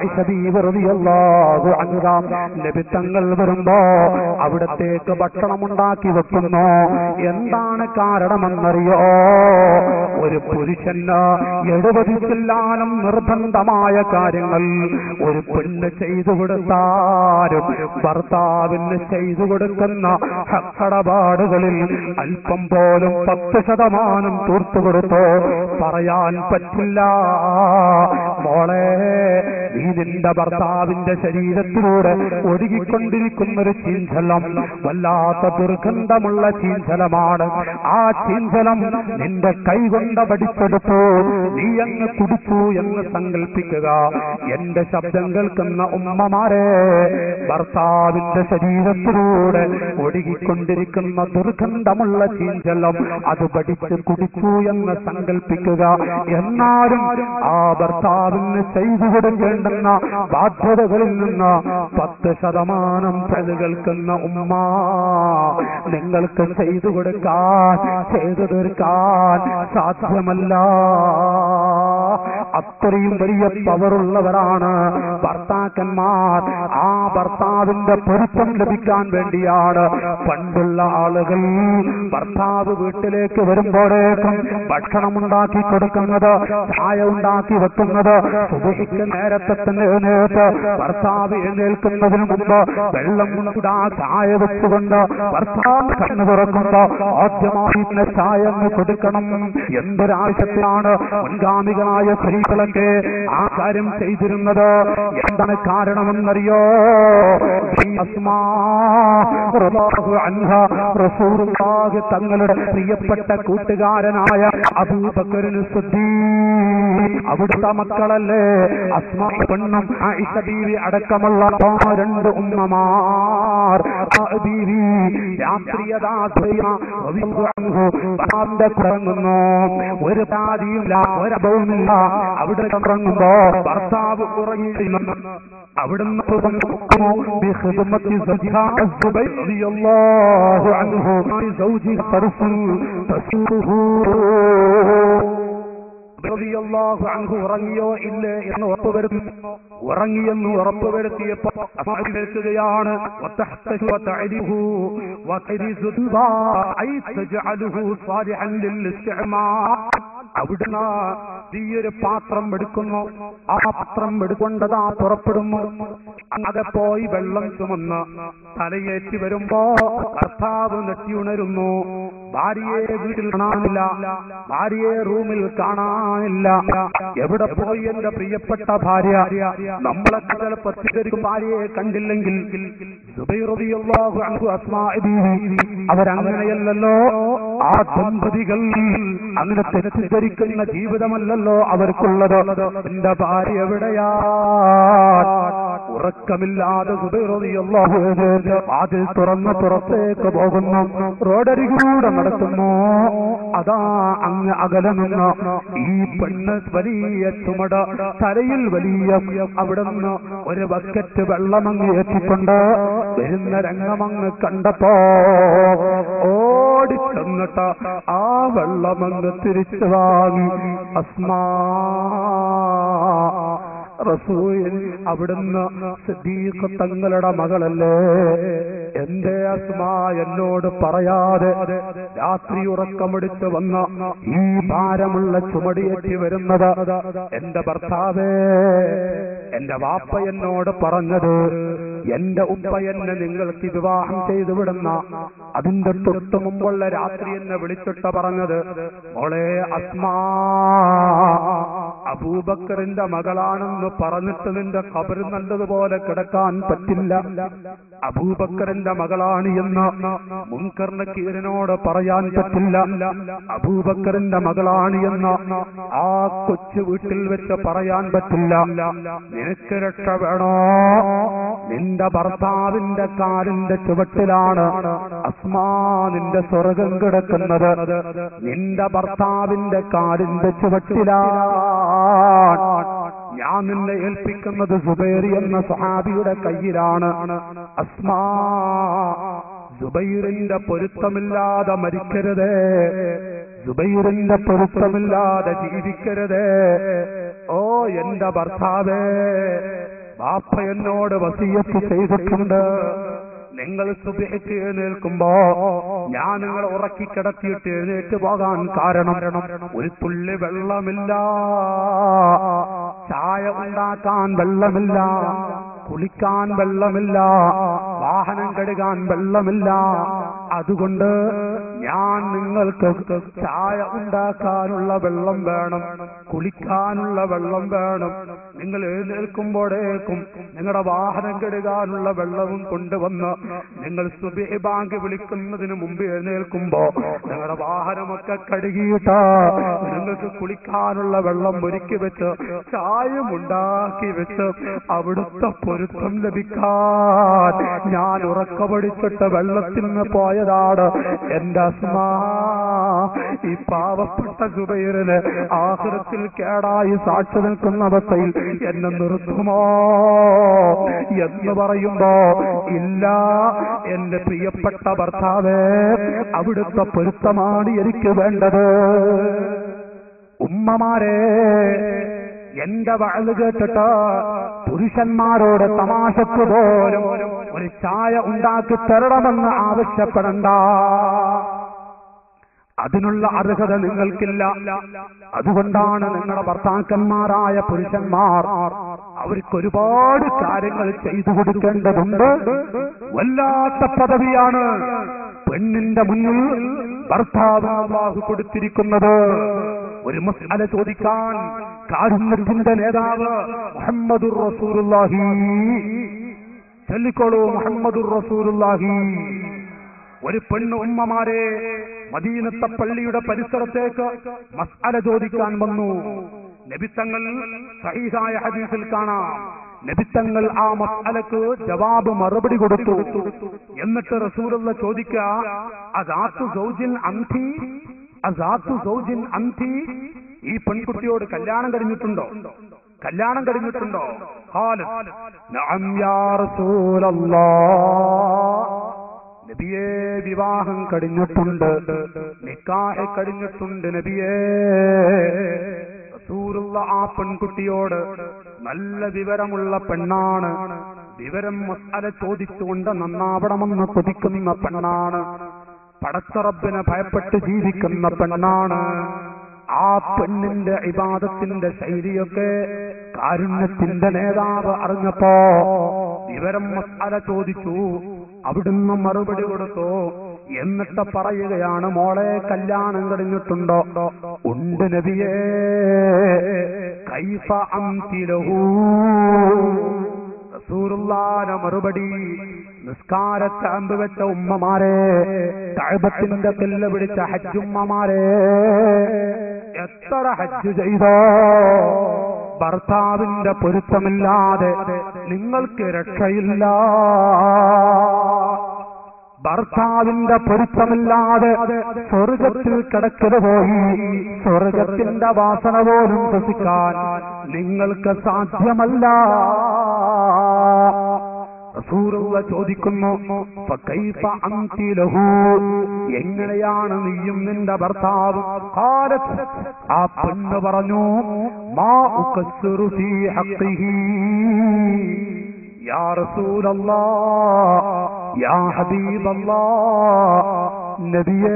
ലഭിത്തങ്ങൾ വരുമ്പോ അവിടത്തേക്ക് ഭക്ഷണം ഉണ്ടാക്കി വെക്കുന്നു എന്താണ് കാരണമെന്നറിയോ ഒരു പുരുഷന് എഴുപത് ചെല്ലാനും നിർബന്ധമായ കാര്യങ്ങൾ ഒരു പെണ്ണ് ചെയ്തു കൊടുത്താലും ഭർത്താവിന് ചെയ്തു കൊടുക്കുന്ന ഹക്കടപാടുകളിൽ അല്പം പോലും പത്ത് ശതമാനം തീർത്തു കൊടുത്തോ പറയാൻ പറ്റില്ല മോളെ നീ നിന്റെ ഭർത്താവിന്റെ ശരീരത്തിലൂടെ ഒഴുകിക്കൊണ്ടിരിക്കുന്ന ഒരു ചീഞ്ചലം വല്ലാത്ത ദുർഗന്ധമുള്ള ചീഞ്ചലമാണ് ആ ചീഞ്ചലം നിന്റെ കൈകൊണ്ട് പഠിച്ചെടുത്തു നീ അങ്ങ് കുടിച്ചു എന്ന് സങ്കല്പിക്കുക എന്റെ ശബ്ദം കേൾക്കുന്ന ഉമ്മമാരെ ഭർത്താവിന്റെ ശരീരത്തിലൂടെ ഒഴുകിക്കൊണ്ടിരിക്കുന്ന ദുർഗന്ധമുള്ള ചീഞ്ചലം അത് പഠിച്ച് കുടിച്ചു എന്ന് സങ്കല്പിക്കുക എന്നാലും ആ ഭർത്താവിന് ചെയ്തു കൊടുക്കേണ്ടുന്ന ബാധ്യതകളിൽ നിന്ന് പത്ത് ശതമാനം പ്രതി കേൾക്കുന്ന ഉമ്മ നിങ്ങൾക്ക് ചെയ്തു കൊടുക്കാൻ ചെയ്തു തീർക്കാൻ സാധ്യമല്ല അത്രയും വലിയ പവറുള്ളവരാണ് ഭർത്താക്കന്മാർ ആ ഭർത്താവിന്റെ പൊരുത്തം ലഭിക്കാൻ വേണ്ടിയാണ് പണ്ടുള്ള ആളുകൾ ഭർത്താവ് വീട്ടിലേക്ക് വരുമ്പോഴേക്കും ഭക്ഷണം ഉണ്ടാക്കി കൊടുക്കുന്നത് ചായ ഉണ്ടാക്കി വെക്കുന്നത് സുബഹിക്ക് നേരത്തെ തന്നെ എഴുന്നേറ്റ് ഭർത്താവ് എഴുന്നേൽക്കുന്നതിന് മുമ്പ് വെള്ളം കൊണ്ടാ ചായ വെച്ചുകൊണ്ട് ഭർത്താവ് കണ്ണു തുറക്കുമ്പോ ആദ്യമായി ഇന്ന് ചായ അങ്ങ് കൊടുക്കണം എന്തൊരാവശ്യത്തിലാണ് മുൻഗാമികളായ സ്ത്രീകളൊക്കെ ആ കാര്യം ചെയ്തിരുന്നത് എന്താണ് കാരണമെന്നറിയോ ഈ അസ്മാ റളിയല്ലാഹു അൻഹ റസൂലുള്ളാഹി തങ്ങളുടെ പ്രിയപ്പെട്ട കൂട്ടുകാരനായ അബൂബക്കറിന് അവിടുത്തെ മക്കളല്ലേ അസ്മാ പെണ്ണും ആയിഷ ബീവി അടക്കമുള്ള ആ രണ്ട് ഉമ്മമാർ ആ ബീവി രാത്രിയതാ കുറങ്ങുന്നു ഒരു പാതിയുമില്ല ഒരഭവുമില്ല അവിടെ ഇറങ്ങുമ്പോ ഭർത്താവ് ഉറങ്ങിയിരുന്നു അവിടുന്ന് بخدمة زوجها الزبير رضي الله عنه زوجه ترسل تسوره റളിയല്ലാഹു അൻഹു ഉറങ്ങിയോ ഇല്ലേ എന്ന് ഉറപ്പുവരുത്തി ഉറങ്ങിയെന്ന് ഉറപ്പുവരുത്തിയപ്പോ അസ്മാരിക്കുകയാണ് അവിടുന്ന് ഈ ഒരു പാത്രം എടുക്കുന്നു ആ പാത്രം എടുക്കൊണ്ടതാ പുറപ്പെടുന്നു അതെ പോയി വെള്ളം ചുമന്ന് തലയേറ്റി വരുമ്പോ കർത്താവ് നെറ്റിയുണരുന്നു ഭാര്യയെ വീട്ടിൽ കാണാനില്ല ഭാര്യയെ റൂമിൽ കാണാനില്ല എവിടെ പോയി എന്റെ പ്രിയപ്പെട്ട ഭാര്യ നമ്മളൊക്കെ ചിലപ്പോ തെറ്റിദ്ധരിക്കും ഭാര്യയെ കണ്ടില്ലെങ്കിൽ സുബൈർ റളിയല്ലാഹു അൻഹു അസ്മാഇ ബീവി അവരങ്ങനെയല്ലല്ലോ ആ ദമ്പതികൾ അങ്ങനെ തെറ്റിദ്ധരിക്കുന്ന ജീവിതമല്ലല്ലോ അവർക്കുള്ളത് എന്റെ ഭാര്യ എവിടെയാ ഉറക്കമില്ലാതെ സുബൈർ റളിയല്ലാഹു അൻഹു വാതിൽ തുറന്ന് പുറത്തേക്ക് പോകുന്നു റോഡരികിലൂടെ നടക്കുന്നു അതാ അങ്ങ് അകലെ നിന്ന് ഈ പെണ്ണ് വലിയ ചുമട തലയിൽ വലിയ അവിടുന്ന് ഒരു ബക്കറ്റ് വെള്ളമങ്ങ് ഏറ്റിക്കൊണ്ട് വരുന്ന രംഗമങ്ങ് കണ്ടപ്പോ ഓടി ചെന്നിട്ട് ആ വെള്ളമങ്ങ് തിരിച്ചു വാങ്ങി അസ്മാ റസൂൽ അവിടുന്ന് സിദ്ദീഖ് തങ്ങളുടെ മകളല്ലേ എന്റെ അസ്മ എന്നോട് പറയാതെ രാത്രി ഉറക്കമെടുത്ത് വന്ന ഈ ഭാരമുള്ള ചുമടിയേറ്റി വരുന്നത് എന്റെ ഭർത്താവേ എന്റെ വാപ്പ എന്നോട് പറഞ്ഞത് എന്റെ ഉപ്പ എന്നെ നിങ്ങൾക്ക് വിവാഹം ചെയ്തു വിടുന്ന അതിന്റെ തൊട്ട് മുമ്പുള്ള രാത്രി എന്നെ വിളിച്ചിട്ട് പറഞ്ഞത് മോളെ അസ്മാ അബൂബക്കറിന്റെ മകളാണെന്ന് പറഞ്ഞിട്ട് നിന്റെ കബറ് നല്ലതുപോലെ കിടക്കാൻ പറ്റില്ല അബൂബക്കറിന്റെ മകളാണ് എന്ന് മുൻകറിന്റെ കീരനോട് പറയാൻ പറ്റില്ല അബൂബക്കറിന്റെ മകളാണ് എന്ന് ആ കൊച്ചു വീട്ടിൽ വെച്ച് പറയാൻ പറ്റില്ല നിനക്ക് രക്ഷ വേണോ നിന്റെ ഭർത്താവിന്റെ കാലിന്റെ ചുവട്ടിലാണ് അസ്മാ നിന്റെ സ്വർഗം കിടക്കുന്നത് നിന്റെ ഭർത്താവിന്റെ കാലിന്റെ ചുവട്ടിലാണ് ഞാൻ നിന്നെ ഏൽപ്പിക്കുന്നത് സുബൈറി എന്ന സഹാബിയുടെ കയ്യിലാണ് അസ്മാ സുബൈറിന്റെ പൊരുത്തമില്ലാതെ മരിക്കരുതേ സുബൈറിന്റെ പൊരുത്തമില്ലാതെ ജീവിക്കരുതേ ഓ എന്റെ ഭർത്താവേ ബാപ്പ എന്നോട് വസീയത്ത് ചെയ്തിട്ടുണ്ട് നിങ്ങൾ സുബഹയ്ക്ക് എഴുന്നേൽക്കുമ്പോ ഞാൻ നിങ്ങളെ ഉറക്കി കിടത്തിയിട്ട് എഴുന്നേറ്റ് പോകാൻ കാരണം ഒരു തുള്ളി വെള്ളമില്ല ചായ ഉണ്ടാക്കാൻ വെള്ളമില്ല കുളിക്കാൻ വെള്ളമില്ല വാഹനം കഴുകാൻ വെള്ളമില്ല അതുകൊണ്ട് ഞാൻ നിങ്ങൾക്ക് ചായ ഉണ്ടാക്കാനുള്ള വെള്ളം വേണം കുളിക്കാനുള്ള വെള്ളം വേണം നിങ്ങൾ എഴുന്നേൽക്കുമ്പോഴേക്കും നിങ്ങളുടെ വാഹനം കഴുകാനുള്ള വെള്ളവും കൊണ്ടുവന്ന് നിങ്ങൾ സുബേ ബാങ്ക് വിളിക്കുന്നതിന് മുമ്പ് എഴുന്നേൽക്കുമ്പോ നിങ്ങളുടെ വാഹനമൊക്കെ കഴുകിയിട്ട് നിങ്ങൾക്ക് കുളിക്കാനുള്ള വെള്ളം ഒരുക്കി വെച്ച് ചായം ഉണ്ടാക്കി വെച്ച് അവിടുത്തെ പൊരുത്തം ലഭിക്കാൻ ഞാൻ ഉറക്കപടിച്ചിട്ട് വെള്ളത്തിൽ നിന്ന് പോയതാണ് എന്റെ അസ്മാ ഈ പാവപ്പെട്ട സുബൈറിന് ആഹൃത്തിൽ കേടായി സാക്ഷി നിൽക്കുന്ന അവസ്ഥയിൽ എന്നെ നിർത്തുമോ എന്ന് പറയുമ്പോ ഇല്ല എന്റെ പ്രിയപ്പെട്ട ഭർത്താവേ അവിടുത്തെ പൊരുത്തമാണ് എനിക്ക് വേണ്ടത് ഉമ്മമാരെ എന്റെ വഴല് കേട്ടിട്ട് പുരുഷന്മാരോട് തമാശക്ക് പോലും ഒരു ചായ ഉണ്ടാക്കി തരണമെന്ന് ആവശ്യപ്പെടണ്ട അതിനുള്ള അർഹത നിങ്ങൾക്കില്ല അതുകൊണ്ടാണ് നിങ്ങളുടെ ഭർത്താക്കന്മാരായ പുരുഷന്മാർ അവർക്ക് ഒരുപാട് കാര്യങ്ങൾ ചെയ്തു കൊടുക്കേണ്ടതുണ്ട് വല്ലാത്ത പദവിയാണ് പെണ്ണിന്റെ മുന്നിൽ ഭർത്താവ് അള്ളാഹു കൊടുത്തിരിക്കുന്നത് ഒരു മസാല ചോദിക്കാൻ കാരുണ്യത്തിന്റെ നേതാവ് മുഹമ്മദുർ റസൂലുള്ളാഹി ചൊല്ലിക്കോളൂ മുഹമ്മദുർ റസൂലുള്ളാഹി ഒരു പെണ്ണ് ഉമ്മമാരെ മദീനത്തെ പള്ളിയുടെ പരിസരത്തേക്ക് മസാല ചോദിക്കാൻ വന്നു നബിത്തങ്ങൾ സഹീഹായ ഹദീസിൽ കാണാം നബിത്തങ്ങൾ ആ മസാലക്ക് ജവാബ് മറുപടി കൊടുത്തു എന്നിട്ട് റസൂലുള്ള ചോദിക്കുക അതാത്തു സൗജിൻ അന്തി അസാത്തു സൗജിൻ അന്തി ഈ പെൺകുട്ടിയോട് കല്യാണം കഴിഞ്ഞിട്ടുണ്ടോ കല്യാണം കഴിഞ്ഞിട്ടുണ്ടോ ഖാലത്ത്, നഅം യാ റസൂലല്ലാഹ് നബിയെ വിവാഹം കഴിഞ്ഞിട്ടുണ്ട് നിക്കാഹ് കഴിഞ്ഞിട്ടുണ്ട് നബിയേ റസൂലുള്ള ആ പെൺകുട്ടിയോട് നല്ല വിവരമുള്ള പെണ്ണാണ് വിവരം മസാല ചോദിച്ചുകൊണ്ട് നന്നാവണമെന്ന് കൊതിക്കുന്ന പെണ്ണാണ് പടച്ചറബിനെ ഭയപ്പെട്ട് ജീവിക്കുന്ന പെണ്ണാണ് ആ പെണ്ണിന്റെ ഇബാദത്തിന്റെ ശൈലിയൊക്കെ കാരുണ്യത്തിന്റെ നേതാവ് അറിഞ്ഞപ്പോ വിവരം മസാല ചോദിച്ചു അവിടുന്ന് മറുപടി കൊടുത്തു എന്നിട്ട് പറയുകയാണ് മോളെ കല്യാണം കഴിഞ്ഞിട്ടുണ്ടോ ഉണ്ട് നബിയേ കൈഫ അംതിലഹൂ റസൂറുള്ളാന മറുപടി നിസ്കാരത്താമ്പ് വെച്ച ഉമ്മമാരെ കഴബത്തിന്റെ കല്ല് പിടിച്ച ഹജ്ജുമ്മമാരെ എത്ര ഹജ്ജ് ചെയ്തോ ഭർത്താവിന്റെ പൊരുത്തമില്ലാതെ നിങ്ങൾക്ക് രക്ഷയില്ല ഭർത്താവിന്റെ പൊരുത്തമില്ലാതെ സ്വർഗത്തിൽ കിടക്കത് പോയി സ്വർഗത്തിന്റെ വാസന പോലും ശ്വസിക്കാൻ നിങ്ങൾക്ക് സാധ്യമല്ല റസൂലുള്ള ചോദിക്കുന്നു ഫകൈഫ അൻതി ലഹു എങ്ങനെയാണ് നീയും നിന്റെ ഭർത്താവും ഖാലത്ത് ആ പെണ്ണ് പറഞ്ഞു മാ ഉകസ്സുറു ഫീ ഹഖ്ഖിഹി യാ റസൂലല്ലാ യാ ഹബീബല്ലാ നബിയേ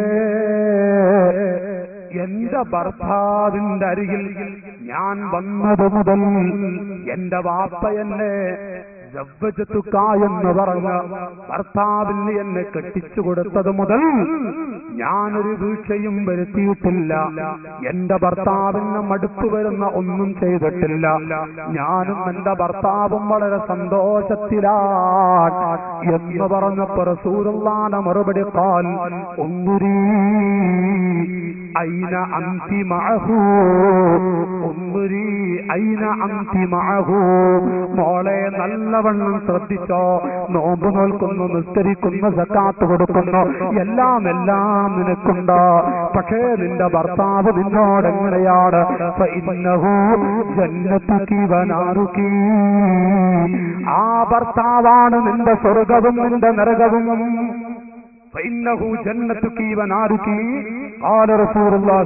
എന്റെ ഭർത്താവിന്റെ അരികിൽ ഞാൻ വന്നത് മുതൽ എന്റെ വാപ്പ എന്നെ ജവ്വജത്തുക്ക എന്ന് പറഞ്ഞ് ഭർത്താവിൽ നീ എന്നെ കെട്ടിച്ചു കൊടുത്തത് മുതൽ ഞാനൊരു വീഴ്ചയും വരുത്തിയിട്ടില്ല എന്റെ ഭർത്താവിന് മടുപ്പ് വരുന്ന ഒന്നും ചെയ്തിട്ടില്ല ഞാനും എന്റെ ഭർത്താവും വളരെ സന്തോഷത്തിലാണ് എന്ന് പറഞ്ഞപ്പോ റസൂലുള്ളാന്റെ മറുപടി കാൽ ഒന്നുരീ അയിന അന്തി മഅഹു ഒന്നുരീ അയിന അന്തി മഅഹു മോളെ നല്ലവണ്ണം ശ്രദ്ധിച്ചോ നോമ്പ് നോൽക്കുന്നു നിസ്കരിക്കുന്നു സക്കാത്ത് കൊടുക്കുന്നു എല്ലാം എല്ലാം നിനക്കുണ്ട് പക്ഷേ നിന്റെ ഭർത്താവ് നിന്നോട് എങ്ങനെയാണ് ഫഇന്നഹു ജന്നത്തുകി വനാറുകി ആ ഭർത്താവാണ് നിന്റെ സ്വർഗവും നിന്റെ നരകവും فإنه جنتك ونارك قال رسول الله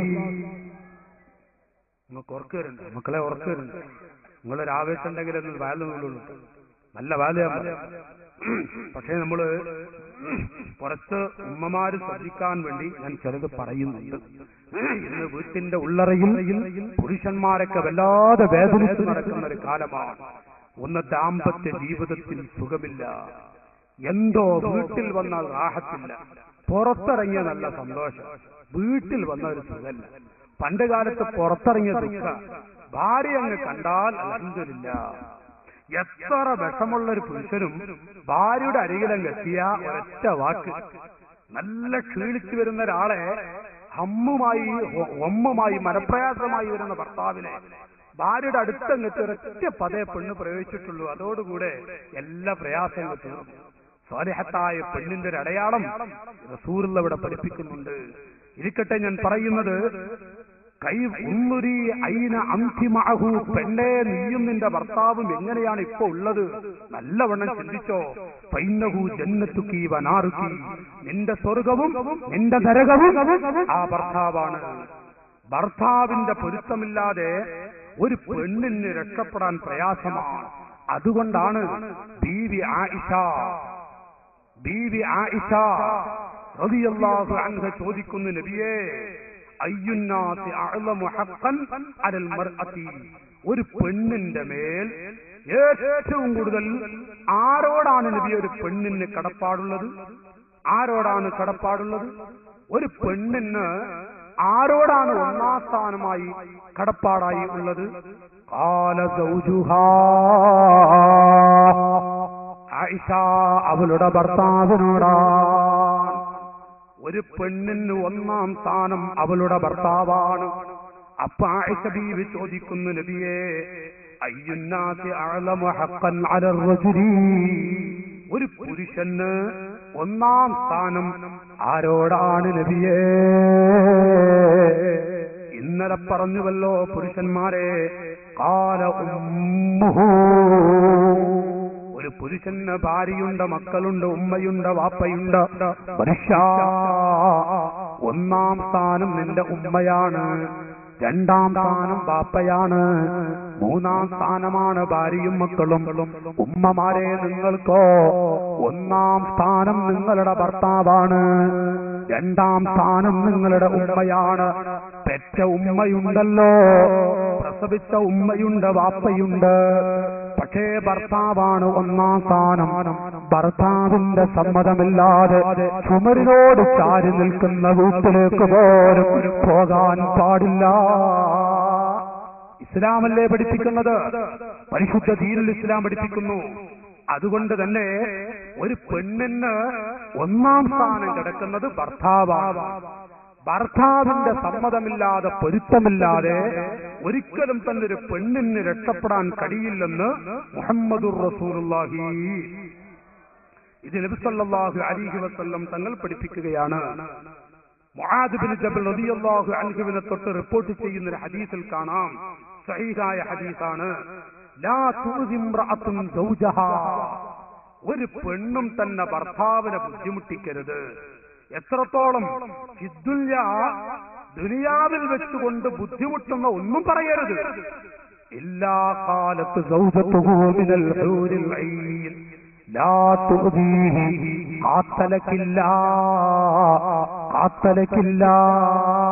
നമുക്ക് ഉറക്കുവരുണ്ട് മക്കളെ ഉറക്കുവരുണ്ട് നിങ്ങളൊരു ആവേശം ഉണ്ടെങ്കിൽ ഒന്ന് വാല് നൂലുള്ളൂ നല്ല വാലയാ പക്ഷേ നമ്മള് കുറച്ച് ഉമ്മമാര് ശ്രദ്ധിക്കാൻ വേണ്ടി ഞാൻ ചിലത് പറയുന്നുണ്ട് ഇന്ന് വീട്ടിന്റെ ഉള്ളറയിൽ പുരുഷന്മാരൊക്കെ വല്ലാതെ വേദനിച്ച് നടക്കുന്ന ഒരു കാലമാണ് ഒന്ന് ദാമ്പത്യ ജീവിതത്തിൽ സുഖമില്ല എന്തോ വീട്ടിൽ വന്നാൽ റാഹത്തില്ല പുറത്തിറങ്ങിയ നല്ല സന്തോഷം വീട്ടിൽ വന്ന ഒരു സുഖമില്ല പണ്ട് കാലത്ത് പുറത്തിറങ്ങിയ ദുഃഖ ഭാര്യ അങ്ങ് കണ്ടാൽ അലഹമില്ല എത്ര വിഷമുള്ള ഒരു പുരുഷനും ഭാര്യയുടെ അരികിലങ്ങ് എത്തിയ ഒരൊറ്റ വാക്ക് നല്ല ക്ഷീണിച്ചു വരുന്ന ഒരാളെ ഹമ്മുമായി ഹൊ- ഒമ്മുമായി മനപ്രയാസമായി വരുന്ന ഭർത്താവിനെ ഭാര്യയുടെ അടുത്തങ്ങെത്തി ഒരൊറ്റ പതേ പെണ്ണ് പ്രയോഗിച്ചിട്ടുള്ളൂ അതോടുകൂടെ എല്ലാ പ്രയാസങ്ങളും തീർന്നു സ്വാലിഹത്തായ പെണ്ണിന്റെ ഒരു അടയാളം റസൂറുള്ള ഇവിടെ പഠിപ്പിക്കുന്നുണ്ട് ഇരിക്കട്ടെ ഞാൻ പറയുന്നത് കൈ ഉന്നുരി ഐന അന്തിമഹു പെണ്ണേ നീയും നിന്റെ ഭർത്താവും എങ്ങനെയാണ് ഇപ്പൊ ഉള്ളത് നല്ലവണ്ണം ചിന്തിച്ചോ പൈനഹു ജന്നത്തുക്കി വനാറുക്കി നിന്റെ സ്വർഗവും നിന്റെ നരകവും ആ ഭർത്താവാണ് ഭർത്താവിന്റെ പൊരുത്തമില്ലാതെ ഒരു പെണ്ണിന് രക്ഷപ്പെടാൻ പ്രയാസമാണ് അതുകൊണ്ടാണ് ബീവി ആയിഷ ബീവി ആയിഷ റളിയല്ലാഹു അൻഹ ചോദിക്കുന്നു നബിയേ അയ്യുന്നാസി അഅ്ലമു ഹഖ്ഖൻ അലൽ മർഅതി ഒരു പെണ്ണിന്റെ മേൽ ഏറ്റവും കൂടുതൽ ആരോടാണ് നബി ഒരു പെണ്ണിന് കടപ്പാടുള്ളത് ആരോടാണ് കടപ്പാടുള്ളത് ഒരു പെണ്ണിന് ആരോടാണ് ഒന്നാം സ്ഥാനമായി കടപ്പാടായി ഉള്ളത് കാല ആയിഷ അവളുടെ ഭർത്താവിനോടാണ് ഒരു പെണ്ണിന് ഒന്നാം സ്ഥാനം അവളുടെ ഭർത്താവാണ് അപ്പൊ ആയിഷ ബീവി ചോദിക്കുന്നു നബിയെ അയ്യുന്നാസി അഅലമു ഹഖ്ഖൻ അലർ റജുലി ഒരു പുരുഷന് ഒന്നാം സ്ഥാനം ആരോടാണ് നബിയേ ഇന്നലെ പറഞ്ഞുവല്ലോ പുരുഷന്മാരെ കാല ഉമ്മുഹു ഒരു പുരുഷന് ഭാര്യയുണ്ട് മക്കളുണ്ട് ഉമ്മയുണ്ട് വാപ്പയുണ്ട് മനുഷ്യ ഒന്നാം സ്ഥാനം നിന്റെ ഉമ്മയാണ് രണ്ടാം സ്ഥാനം ബാപ്പയാണ് മൂന്നാം സ്ഥാനമാണ് ഭാര്യയും മക്കളും ഉമ്മമാരെ നിങ്ങൾക്കോ ഒന്നാം സ്ഥാനം നിങ്ങളുടെ ഭർത്താവാണ് രണ്ടാം സ്ഥാനം നിങ്ങളുടെ ഉമ്മയാണ് പെറ്റ ഉമ്മയുണ്ടല്ലോ പ്രസവിച്ച ഉമ്മയുണ്ട് വാപ്പയുണ്ട് പക്ഷേ ഭർത്താവാണ് ഒന്നാം സ്ഥാനം ഭർത്താവിന്റെ സമ്മതമില്ലാതെ ചുമരിനോട് ചാരി നിൽക്കുന്ന വീട്ടിലേക്ക് പോലും പോകാൻ പാടില്ല ഇസ്ലാമല്ലേ പഠിപ്പിക്കുന്നത് പരിശുദ്ധ ദീനുൽ ഇസ്ലാം പഠിപ്പിക്കുന്നു അതുകൊണ്ട് തന്നെ ഒരു പെണ്ണിന് ഒന്നാം സ്ഥാനം കിടക്കുന്നത് ഭർത്താവാണ് ഭർത്താവിന്റെ സമ്മതമില്ലാതെ പൊരുത്തമില്ലാതെ ഒരിക്കലും തന്നെ ഒരു പെണ്ണിന് രക്ഷപ്പെടാൻ കഴിയില്ലെന്ന് മുഹമ്മദുർ റസൂലുള്ളാഹി ഇത് നബിസല്ലാഹു അലിഹി വസല്ലം തങ്ങൾ പഠിപ്പിക്കുകയാണ് മുആദ് ബിൻ ജബൽ റളിയല്ലാഹു അൻഹുവിനെ തൊട്ട് റിപ്പോർട്ട് ചെയ്യുന്ന ഒരു ഹദീസിൽ കാണാം സഹീഹായ ഹദീസാണ് ലാ തുഅ്ദി ഇംറഅത്തുൻ സൗജഹാ ഒരു പെണ്ണും തന്നെ ഭർത്താവിനെ ബുദ്ധിമുട്ടിക്കരുത് എത്രത്തോളം ഹിദ്ദുല്യ ദുനിയാവിൽ വെച്ചുകൊണ്ട് ബുദ്ധിമുട്ടുന്ന ഒന്നും പറയരുത് എല്ലാ കാലത്ത് സൗജത്തുഹു മിനൽ ഹൂരിൽ ഐൻ ലാ തുഅ്ദീഹി കാത്തലക്കില്ല കാത്തലക്കില്ല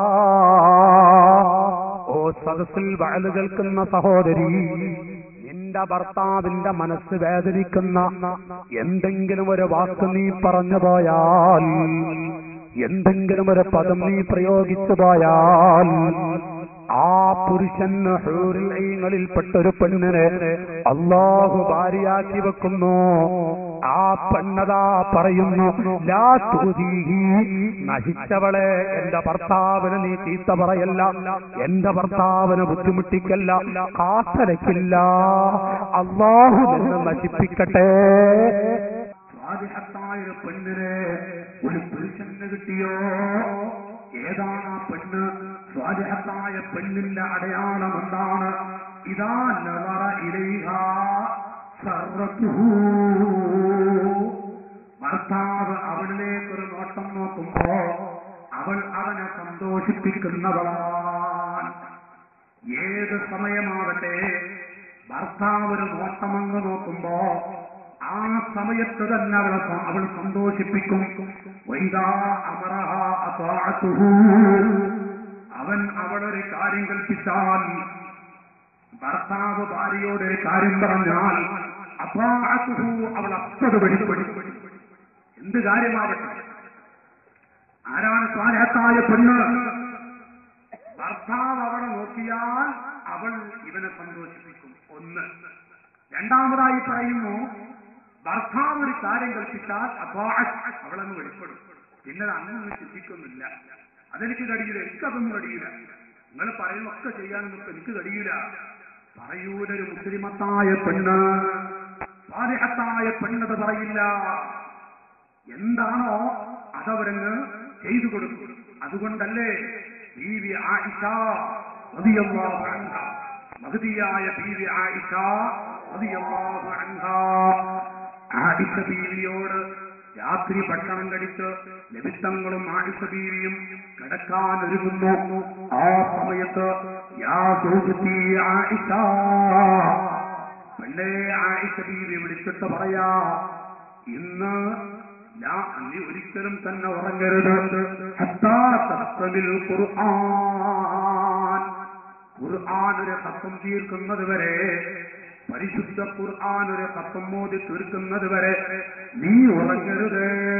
ഓ സദസ്സിൽ വയല് കേൾക്കുന്ന സഹോദരി നിന്റെ നിന്റെ ഭർത്താവിന്റെ മനസ്സ് വേദനിക്കുന്ന എന്തെങ്കിലും ഒരു വാക്ക് നീ പറഞ്ഞു പോയാൽ എന്തെങ്കിലും ഒരു പദം നീ പ്രയോഗിച്ചു പോയാൽ ആ പുരുഷൻ ഹൂറിൽപ്പെട്ട ഒരു പെണ്ണിനെ അള്ളാഹു ഭാര്യയാക്കി വെക്കുന്നു ആ പെണ്ണതാ പറയുന്നു ലാ തുതീഹി നശിച്ചവളെ എന്റെ ഭർത്താവിന് നീ ചീത്ത പറയല്ല എന്റെ ഭർത്താവിന് ബുദ്ധിമുട്ടിക്കല്ല കാത്തരക്കില്ല അള്ളാഹു നിന്ന് നശിപ്പിക്കട്ടെ
സ്വാദിഹത്തായ ഒരു പെണ്ണിനെ ഒരു പുരുഷന് കിട്ടിയോ ഏതാണ് ആ പെണ്ണ് സ്വാദിഹത്തായ പെണ്ണിന്റെ അടയാളം എന്താണ് ഇതാ നവറ ഇലൈഹ സർവത്തുഹു. ഭർത്താവ് അവളിലേക്ക് ഒരു നോട്ടം നോക്കുമ്പോ അവൾ അവനെ സന്തോഷിപ്പിക്കുന്നവളാണ് ഏത് സമയമാവട്ടെ ഭർത്താവ് ഒരു നോട്ടമങ്ങ് നോക്കുമ്പോ ആ സമയത്ത് തന്നെ അവളെ സ- അവൾ സന്തോഷിപ്പിക്കും വൈദാ അമറഹ അത്വാഅതുഹു. അവൻ അവളൊരു കാര്യം കൽപ്പിച്ചാൽ ഭർത്താവ് ഭാര്യയോട് ഒരു കാര്യം പറഞ്ഞാൽ അത്വാഅതുഹു അവൾ അപ്പത് വെളിപ്പെടും എന്ത് കാര്യമാവട്ടെ ആരാണ് സ്വാരഹത്തായ പെണ്ണ് ഭർത്താവ് അവളെ നോക്കിയാൽ അവൾ ഇവനെ സന്തോഷിപ്പിക്കും ഒന്ന് രണ്ടാമതായി പറയുന്നു ഭർത്താവ് ഒരു കാര്യം കൽപ്പിച്ചാൽ അപ്പോ അവളങ്ങ് വെളിപ്പെടും പിന്നെ അത് അങ്ങനെ ചിന്തിക്കുന്നില്ല അതെനിക്ക് കഴിയില്ല എനിക്കതൊന്നും കഴിയില്ല നിങ്ങൾ പറയുന്നൊക്കെ ചെയ്യാനൊന്നും എനിക്ക് കഴിയില്ല പറയൂലൊരു മുസ്ലിമത്തായ പെണ്ണ് സ്വാരഹത്തായ പെണ്ണത് പറയില്ല എന്താണോ അതവരങ്ങ് ചെയ്തു കൊടുക്കും അതുകൊണ്ടല്ലേ ബീവി ആയിഷ റളിയല്ലാഹു അൻഹ മഹദിയായ ബീവി ആയിഷ റളിയല്ലാഹു അൻഹ ആയിഷ ബീവിയോട് രാത്രി ഭക്ഷണം കഴിച്ച് ലഭിത്തങ്ങളും ആയിഷ ബീവിയും കിടക്കാൻ ഒരുങ്ങുന്നു ആ സമയത്ത് യാ സൗജത്തി ആയിഷ പെണ്ണേ ആയിഷ ബീവി വിളിച്ചിട്ട് പറയാ ഇന്ന് ഞാൻ നീ ഒരിക്കലും തന്നെ ഉറങ്ങരുത് ഹത്താ തസ്തമിൽ ഖുർആൻ ഖുർആൻ ഒരു ഹത്തം തീർക്കുന്നത് വരെ പരിശുദ്ധ ഖുർആൻ ഒരു ഹത്തം മോദി തീർക്കുന്നത് വരെ നീ ഉറങ്ങരുത്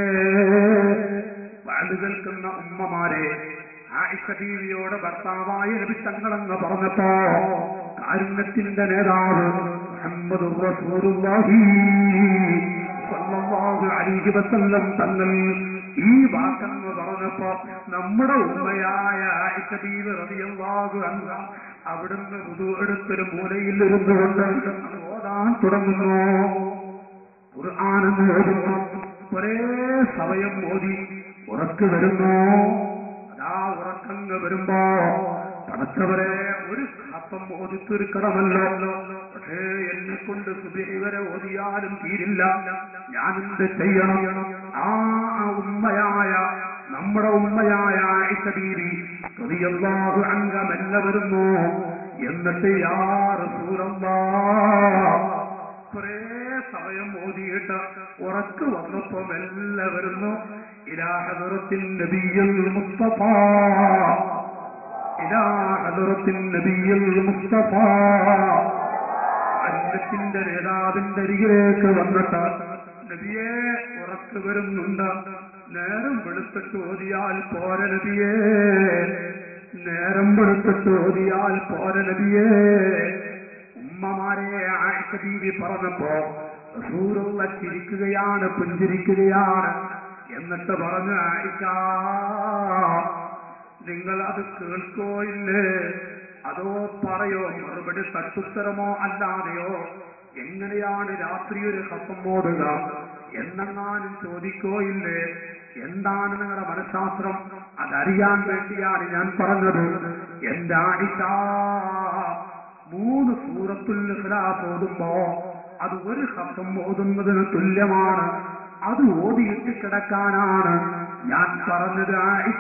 വാഴ് കേൾക്കുന്ന ഉമ്മമാരെ ആയിഷ ബീവിയോട് ഭർത്താവായ നബിത്തങ്ങളെന്ന് പറഞ്ഞപ്പോ കാരുണ്യത്തിന്റെ നേതാവ് മുഹമ്മദ് റസൂലുള്ളാഹി സല്ലല്ലാഹു അലൈഹി വസല്ലം തങ്ങൾ ഈ വാക്കെന്ന് പറഞ്ഞപ്പോ നമ്മുടെ ഉമ്മയായ ആയിഷ ബീവി റളിയല്ലാഹു അൻഹ അവിടുന്ന് വുദു എടുത്തൊരു മൂലയിൽ ഇരുന്നുകൊണ്ട് അത് ഓതാൻ തുടങ്ങുന്നു ഖുർആാനെന്ന് ഓതുന്നു ഒരേ സമയം ഓതി ഉറക്ക് വരുന്നു അതാ ഉറക്കങ്ങ് വരുമ്പോ പടച്ചവരെ ഒരു ഹത്തം ഓതി തീർക്കണമല്ലോ പക്ഷേ എന്നെ കൊണ്ട് സുബഹി വരെ ഓതിയാലും തീരില്ല ഞാൻ എന്ത് ചെയ്യണം ആ ഉമ്മയായ നമ്മുടെ ഉമ്മയായ ആയിഷ ബീവി റളിയല്ലാഹു അൻഹ മെല്ലെ വരുന്നു എന്നിട്ട് യാ റസൂലല്ലാഹ് കുറെ സമയം ഓതിയിട്ട് ഉറക്ക് വന്നപ്പോ മെല്ലെ വരുന്നു ഇലാഹദറത്തിൻ നബിയൽ മുസ്തഫ ഇലാഹദറത്തിൻ നബിയൽ മുസ്തഫ അന്നത്തിന്റെ നേതാവിന്റെ അരികിലേക്ക് വന്നിട്ട് നബിയെ ഉറക്ക് വരുന്നുണ്ട് നേരം വെളുത്തിട്ട് ഓതിയാൽ പോര നബിയേ നേരം വെളുത്തിട്ട് ഓതിയാൽ പോര നബിയേ ഉമ്മമാരെ ആയിഷ ബീവി പറഞ്ഞപ്പോ റസൂലുള്ള ചിരിക്കുകയാണ് പുഞ്ചിരിക്കുകയാണ് എന്നിട്ട് പറഞ്ഞു ആയിഷ നിങ്ങൾ അത് കേൾക്കോ ഇല്ലേ അതോ പറയോ മറുപടി തട്ടുത്തരമോ അല്ലാതെയോ എങ്ങനെയാണ് രാത്രി ഒരു ഹസം ഓടുക എന്നെങ്ങാനും ചോദിക്കോ ഇല്ലേ എന്താണ് നിങ്ങളുടെ മനഃശാസ്ത്രം അതറിയാൻ വേണ്ടിയാണ് ഞാൻ പറഞ്ഞത് എന്റെ ആയിഷ മൂന്ന് സൂറത്തുൽ ഇഖ്ലാസ് ഓതുമ്പോ അത് ഒരു ഹസം ഓതുന്നതിന് തുല്യമാണ് അത് ഓതിയിട്ട് കിടക്കാനാണ് ഞാൻ പറഞ്ഞത് ആയിഷ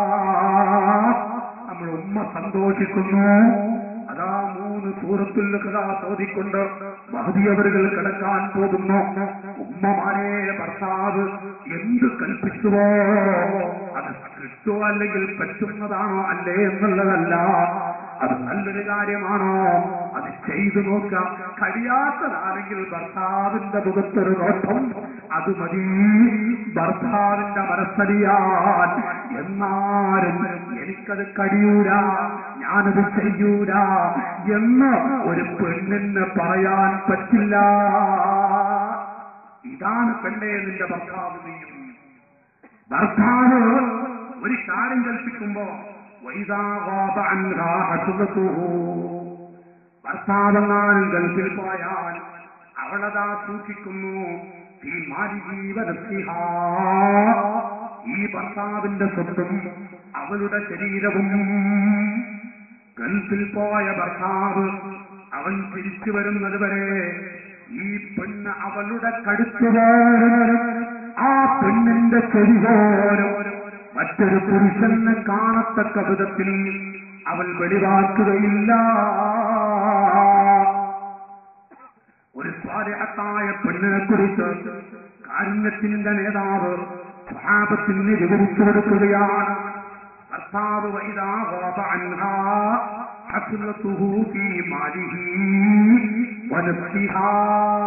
നമ്മൾ ഉമ്മ സന്തോഷിക്കുന്നു അതാ മൂന്ന് സൂറത്തുൽ ഇഖ്ലാസ് ഓതിക്കൊണ്ട് മഹദിയവരുകൾ കിടക്കാൻ പോകുന്നു ഉമ്മമാരെ ഭർത്താവ് എന്ത് കൽപ്പിച്ചുവോ അത് കിട്ടുമോ അല്ലെങ്കിൽ പറ്റുന്നതാണോ അല്ലേ എന്നുള്ളതല്ല അത് നല്ലൊരു കാര്യമാണോ അത് ചെയ്തു നോക്കുക കഴിയാത്തതാണെങ്കിൽ ഭർത്താവിന്റെ മുഖത്തൊരു നോട്ടം അത് മതി ഭർത്താവിന്റെ മനസ്സറിയാൻ എന്നാലും എനിക്കത് കഴിയൂല ഞാനത് ചെയ്യൂല എന്ന് ഒരു പെണ്ണിന് പറയാൻ പറ്റില്ല ഇതാണ് പെണ്ണെ നിന്റെ ഭർത്താവ് ചെയ്യും ഭർത്താവ് ഒരു കാര്യം കൽപ്പിക്കുമ്പോ വൈദാവാപ ഭർത്താവെങ്ങാനും ഗൾഫിൽ പോയാൽ അവളതാ സൂക്ഷിക്കുന്നു ഈ മാലിജീവനത്തിഹ ഈ ഭർത്താവിന്റെ സ്വത്തും അവളുടെ ശരീരവും ഗൾഫിൽ പോയ ഭർത്താവ് അവൻ തിരിച്ചു വരുന്നത് വരെ ഈ പെണ്ണ് അവളുടെ കടുത്തുപോലും ആ പെണ്ണിന്റെ ചെവിപോലും മറ്റൊരു പുരുഷന് കാണത്തക്ക വിധത്തിൽ അവൾ വെളിവാക്കുകയില്ല ഒരു സ്വാരഹത്തായ പെണ്ണിനെ കുറിച്ച് കാരുണ്യത്തിന്റെ നേതാവ് സ്വഹാപത്തിന് വിവരിച്ചു കൊടുക്കുകയാണ് ഭർത്താവ് വൈദാഹോപ അൻഹാ ഹഫ്ലത്തുഹു ഫീ മാലിഹി വനഫ്സിഹാ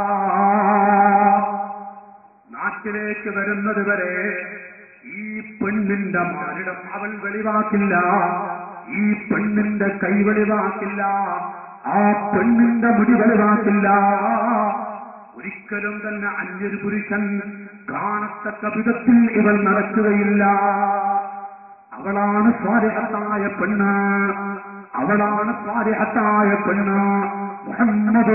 നാട്ടിലേക്ക് വരുന്നത് വരെ ഈ പെണ്ണിന്റെ മാരിടം അവൾ വെളിവാക്കില്ല ഈ പെണ്ണിന്റെ കൈ വെളിവാക്കില്ല ആ പെണ്ണിന്റെ മുടി വെളിവാക്കില്ല ഒരിക്കലും തന്നെ അന്യൊരു പുരുഷൻ കാണത്തക്ക വിധത്തിൽ ഇവൾ നടക്കുകയില്ല അവളാണ് സ്വാരഹത്തായ പെണ്ണ് അവളാണ് സ്വാരഹത്തായ പെണ്ണ് മുഹമ്മദ്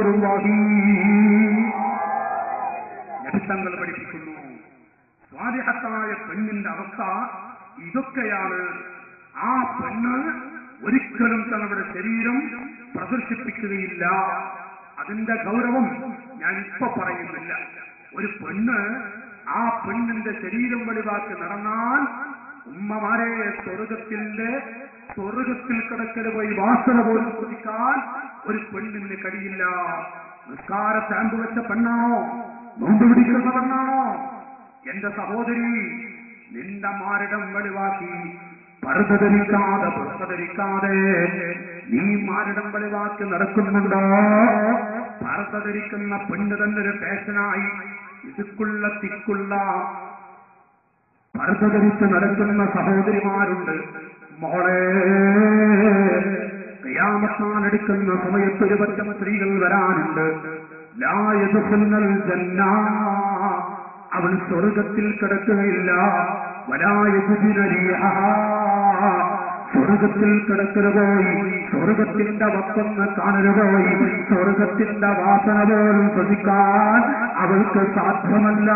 നബിത്തങ്ങൾ പഠിപ്പിക്കുന്നു സ്വാരഹത്തായ പെണ്ണിന്റെ അവസ്ഥ ഇതൊക്കെയാണ് ആ പെണ്ണ് ഒരിക്കലും തങ്ങളുടെ ശരീരം പ്രദർശിപ്പിക്കുകയില്ല അതിന്റെ ഗൗരവം ഞാൻ ഇപ്പൊ പറയുന്നില്ല ഒരു പെണ്ണ് ആ പെണ്ണിന്റെ ശരീരം വെളിവാക്കി നടന്നാൽ ഉമ്മമാരെ സ്വർഗത്തിന്റെ സ്വർഗത്തിൽ കിടക്കല് പോയി വാസന പോലും കുതിക്കാൻ ഒരു പെണ്ണിന് കഴിയില്ല നിസ്കാര സ്റ്റാമ്പ് വെച്ച പെണ്ണാണോ നോമ്പ് പിടിക്കുന്ന പെണ്ണാണോ എന്റെ സഹോദരി നിന്റെ മാരിടം വെളിവാക്കി പർദ്ധരിക്കാതെ പർദ്ധരിക്കാതെ നീ മാരിടം വെളിവാക്കി നടക്കുന്നുണ്ടോ പർദ്ധരിക്കുന്ന പെണ്ണ് തന്നെ ഒരു ഫാഷനായി ഇതുക്കുള്ള തിക്കുള്ള പർദ്ധരിച്ച് നടക്കുന്ന സഹോദരിമാരുണ്ട് മോളെ കയാമത്താനെടുക്കുന്ന സമയത്ത് ഒരു പറ്റം സ്ത്രീകൾ വരാനുണ്ട് ലായതുന്നൽ ജന്ന അവൾ സ്വർഗത്തിൽ കിടക്കുകയില്ല വലായതുദിനരിയ സ്വർഗത്തിൽ കിടക്കല് പോയി സ്വർഗത്തിന്റെ വക്കൊന്ന് കാണല് പോയി സ്വർഗത്തിന്റെ വാസന പോലും ശ്രദ്ധിക്കാൻ അവൾക്ക് സാധ്യമല്ല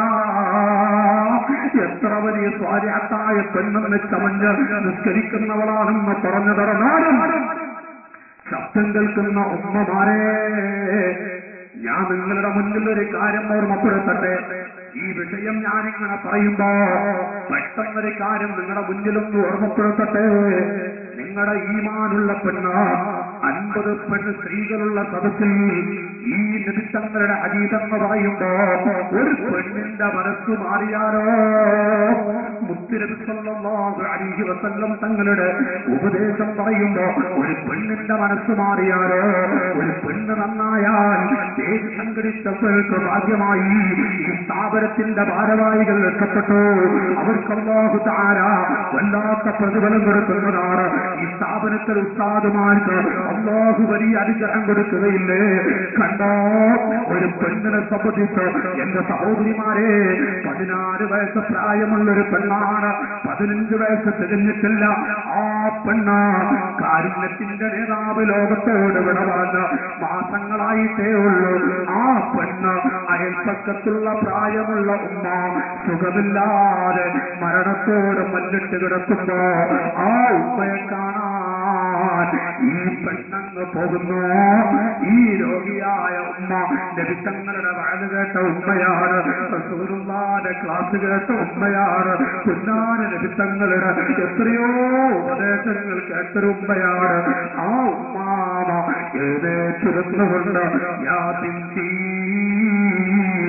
എത്ര വലിയ സ്വാര്യാത്തായ പെണ്ണെന്ന് ചമഞ്ഞ് നിസ്കരിക്കുന്നവളാണെന്ന് പറഞ്ഞു തറന്നാലും ശബ്ദം കേൾക്കുന്ന ഉമ്മമാരെ ഞാൻ നിങ്ങളുടെ മുന്നിൽ ഒരു കാര്യം ഓർമ്മപ്പെടുത്തട്ടെ ഈ വിഷയം ഞാനിങ്ങനെ പറയുമ്പോ പെട്ടെന്നൊരു കാര്യം നിങ്ങളുടെ മുന്നിലൊന്ന് ഓർമ്മപ്പെടുത്തട്ടെ നിങ്ങളുടെ ഈമാനുള്ള പെണ്ണ് അൻപത് പെണ്ണ് സ്ത്രീകളുള്ള സദസ്സിൽ ഈ നിമിത്തങ്ങളുടെ അതീതെന്ന് പറയുമ്പോ ഒരു പെണ്ണിന്റെ മനസ്സ് മാറിയാലോ മുത്തിരവിസല്ലാഹു അലിഹി വസല്ലം തങ്ങളുടെ ഉപദേശം പറയുമ്പോ ഒരു പെണ്ണിന്റെ മനസ്സ് മാറിയാലോ ഒരു പെണ്ണ് നന്നായാൽ സ്റ്റേജ് സംഘടിച്ചവർക്ക് ഭാഗ്യമായി ഈ സ്ഥാപനത്തിന്റെ ഭാരവാഹികൾ രക്ഷപ്പെട്ടു അവർക്ക് അല്ലാഹു താര വല്ലാത്ത പ്രതിഫലം കൊടുക്കുന്നതാണ് ഈ സ്ഥാപനത്തിൽ ഉസ്താദുമാർക്ക് അള്ളാഹു വലിയ അനുഗ്രഹം കൊടുക്കുകയില്ലേ കണ്ടോ ഒരു പെണ്ണിനെ സംബന്ധിച്ച് എന്റെ സഹോദരിമാരെ പതിനാറ് വയസ്സ് പ്രായമുള്ള ഒരു പെണ്ണാണ് പതിനഞ്ച് വയസ്സ് തികഞ്ഞിട്ടില്ല ആ പെണ്ണ് കാരുണ്യത്തിന്റെ നേതാവ് ലോകത്തോട് വിടവാന്ന് മാസങ്ങളായിട്ടേ ഉള്ളൂ ആ പെണ്ണ് അയൽപ്പക്കത്തുള്ള പ്രായമുള്ള ഉമ്മ സുഖമില്ലാതെ മരണത്തോട് മല്ലിട്ട് കിടക്കുമ്പോ ആ ഉമ്മയെ കാണാൻ ഈ പെണ്ണങ്ങ് പോകുന്നു ഈ രോഗിയായ ഉമ്മ ലഭിത്തങ്ങളുടെ വയത് കേട്ട ഉമ്മയാണ് റസൂലുള്ളാഹിന്റെ ക്ലാസ് കേട്ട ഉമ്മയാണ് കുഞ്ഞാന ലഭിത്തങ്ങളുടെ എത്രയോ ഉപദേശങ്ങൾ കേട്ടൊരു ഉമ്മയാണ് ആ ഉമ്മാമ എഴുന്നേറ്റിരുന്നുകൊണ്ട് യാ ബിന്തി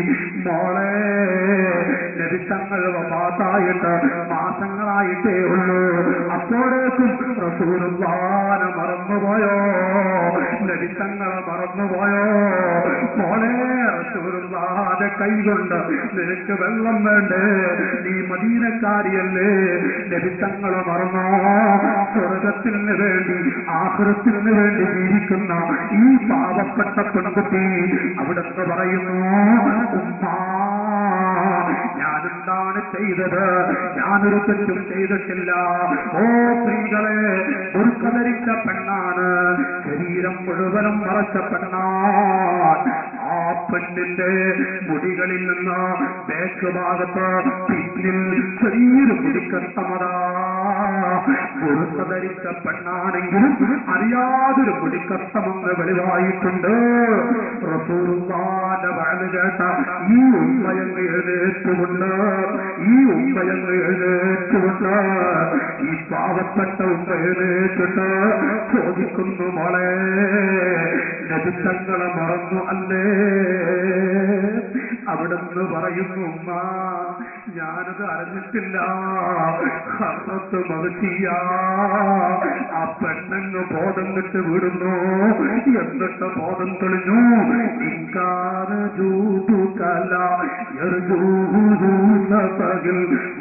മോളെ ലഭിത്തങ്ങൾ വഫാത്തായിട്ട് മാസങ്ങളായിട്ടേ ഉള്ളൂ അപ്പോഴേക്കും റസൂലുള്ളാന മറന്നുപോയോ ലഭിത്തങ്ങളെ മറന്നുപോയോ മോളെ റസൂലുള്ളാന്റെ കൈകൊണ്ട് നിനക്ക് വെള്ളം വേണ്ടേ നീ മദീനക്കാരിയല്ലേ ലഭിത്തങ്ങൾ മറന്നോ സ്വർഗത്തിന് വേണ്ടി ആഹൃത്തിന് വേണ്ടി ജീവിക്കുന്ന ഈ പാവപ്പെട്ട പെൺകുട്ടി അവിടുന്ന് പറയുന്നു ഉമ്മ ഞാനെന്താണ് ചെയ്തത് ഞാനൊരു തെറ്റും ചെയ്തിട്ടില്ല ഓ സ്ത്രീകളെ ഒരു ധരിച്ച പെണ്ണാണ് ശരീരം മുഴുവനും മറച്ച പെണ്ണാണ് ആ പെണ്ണിന്റെ മുടികളിൽ നിന്ന് ബേക്ക് ഭാഗത്ത് പിന്നിൽ ചെറിയൊരു മുടിക്കത്തമതാ മുറുക്ക ധരിച്ച പെണ്ണാണെങ്കിലും അറിയാതൊരു മുടിക്കത്തമെന്ന് വെളിവായിട്ടുണ്ട് റസൂലുള്ളാന്റെ വഴല് കേട്ട ഈ ഉമ്മയങ്ങ് എഴുന്നേറ്റുകൊണ്ട് ഈ ഉമ്മയങ്ങ് എഴുന്നേറ്റുകൊണ്ട് ഈ പാവപ്പെട്ട ഉമ്മ എഴുന്നേറ്റിട്ട് ചോദിക്കുന്നു മോളെ ലഭിത്തങ്ങളെ മറന്നു അല്ലേ അവിടുന്ന് പറയുന്നു ഉമ്മ ഞാനത് അറിഞ്ഞിട്ടില്ല ഹർമ്മത്ത് മകത്തിയ ആ പെണ്ണങ്ങ് ബോധം വിട്ട് വിടുന്നു എന്നിട്ട് ബോധം തെളിഞ്ഞു ഇൻകാന ജൂതു കല പകൽ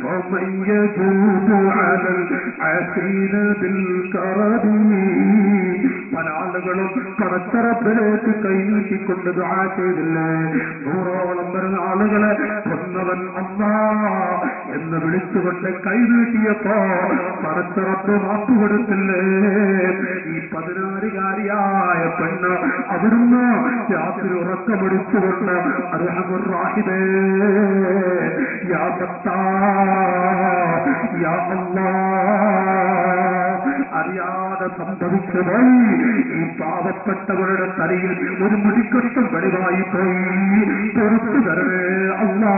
പല ആളുകളും പടച്ചറപ്പിലേക്ക് കൈനീട്ടിക്കൊണ്ട് ദുആ ചെയ്തില്ലേ നൂറോളം വരുന്ന ആളുകളെ കൊന്നവൻ അമ്മ എന്ന് വിളിച്ചുകൊണ്ട് കൈനീട്ടിയപ്പോ പടച്ചറപ്പ് മാപ്പ് കൊടുത്തില്ലേ ഈ പതിനാറുകാരിയായ പെണ്ണ് അവിടുന്ന് രാത്രി ഉറക്കമെടുത്തുകൊണ്ട് അർഹമുറാഹിബേ യാ സത്താ യാ അല്ലാ അറിയാതെ സംഭവിച്ചു പോയി ഈ പാവപ്പെട്ടവരുടെ തലയിൽ ഒരു മുടിക്കഷ്ടം വെളിവായി പോയി പുറത്തു തരണേ അല്ലാ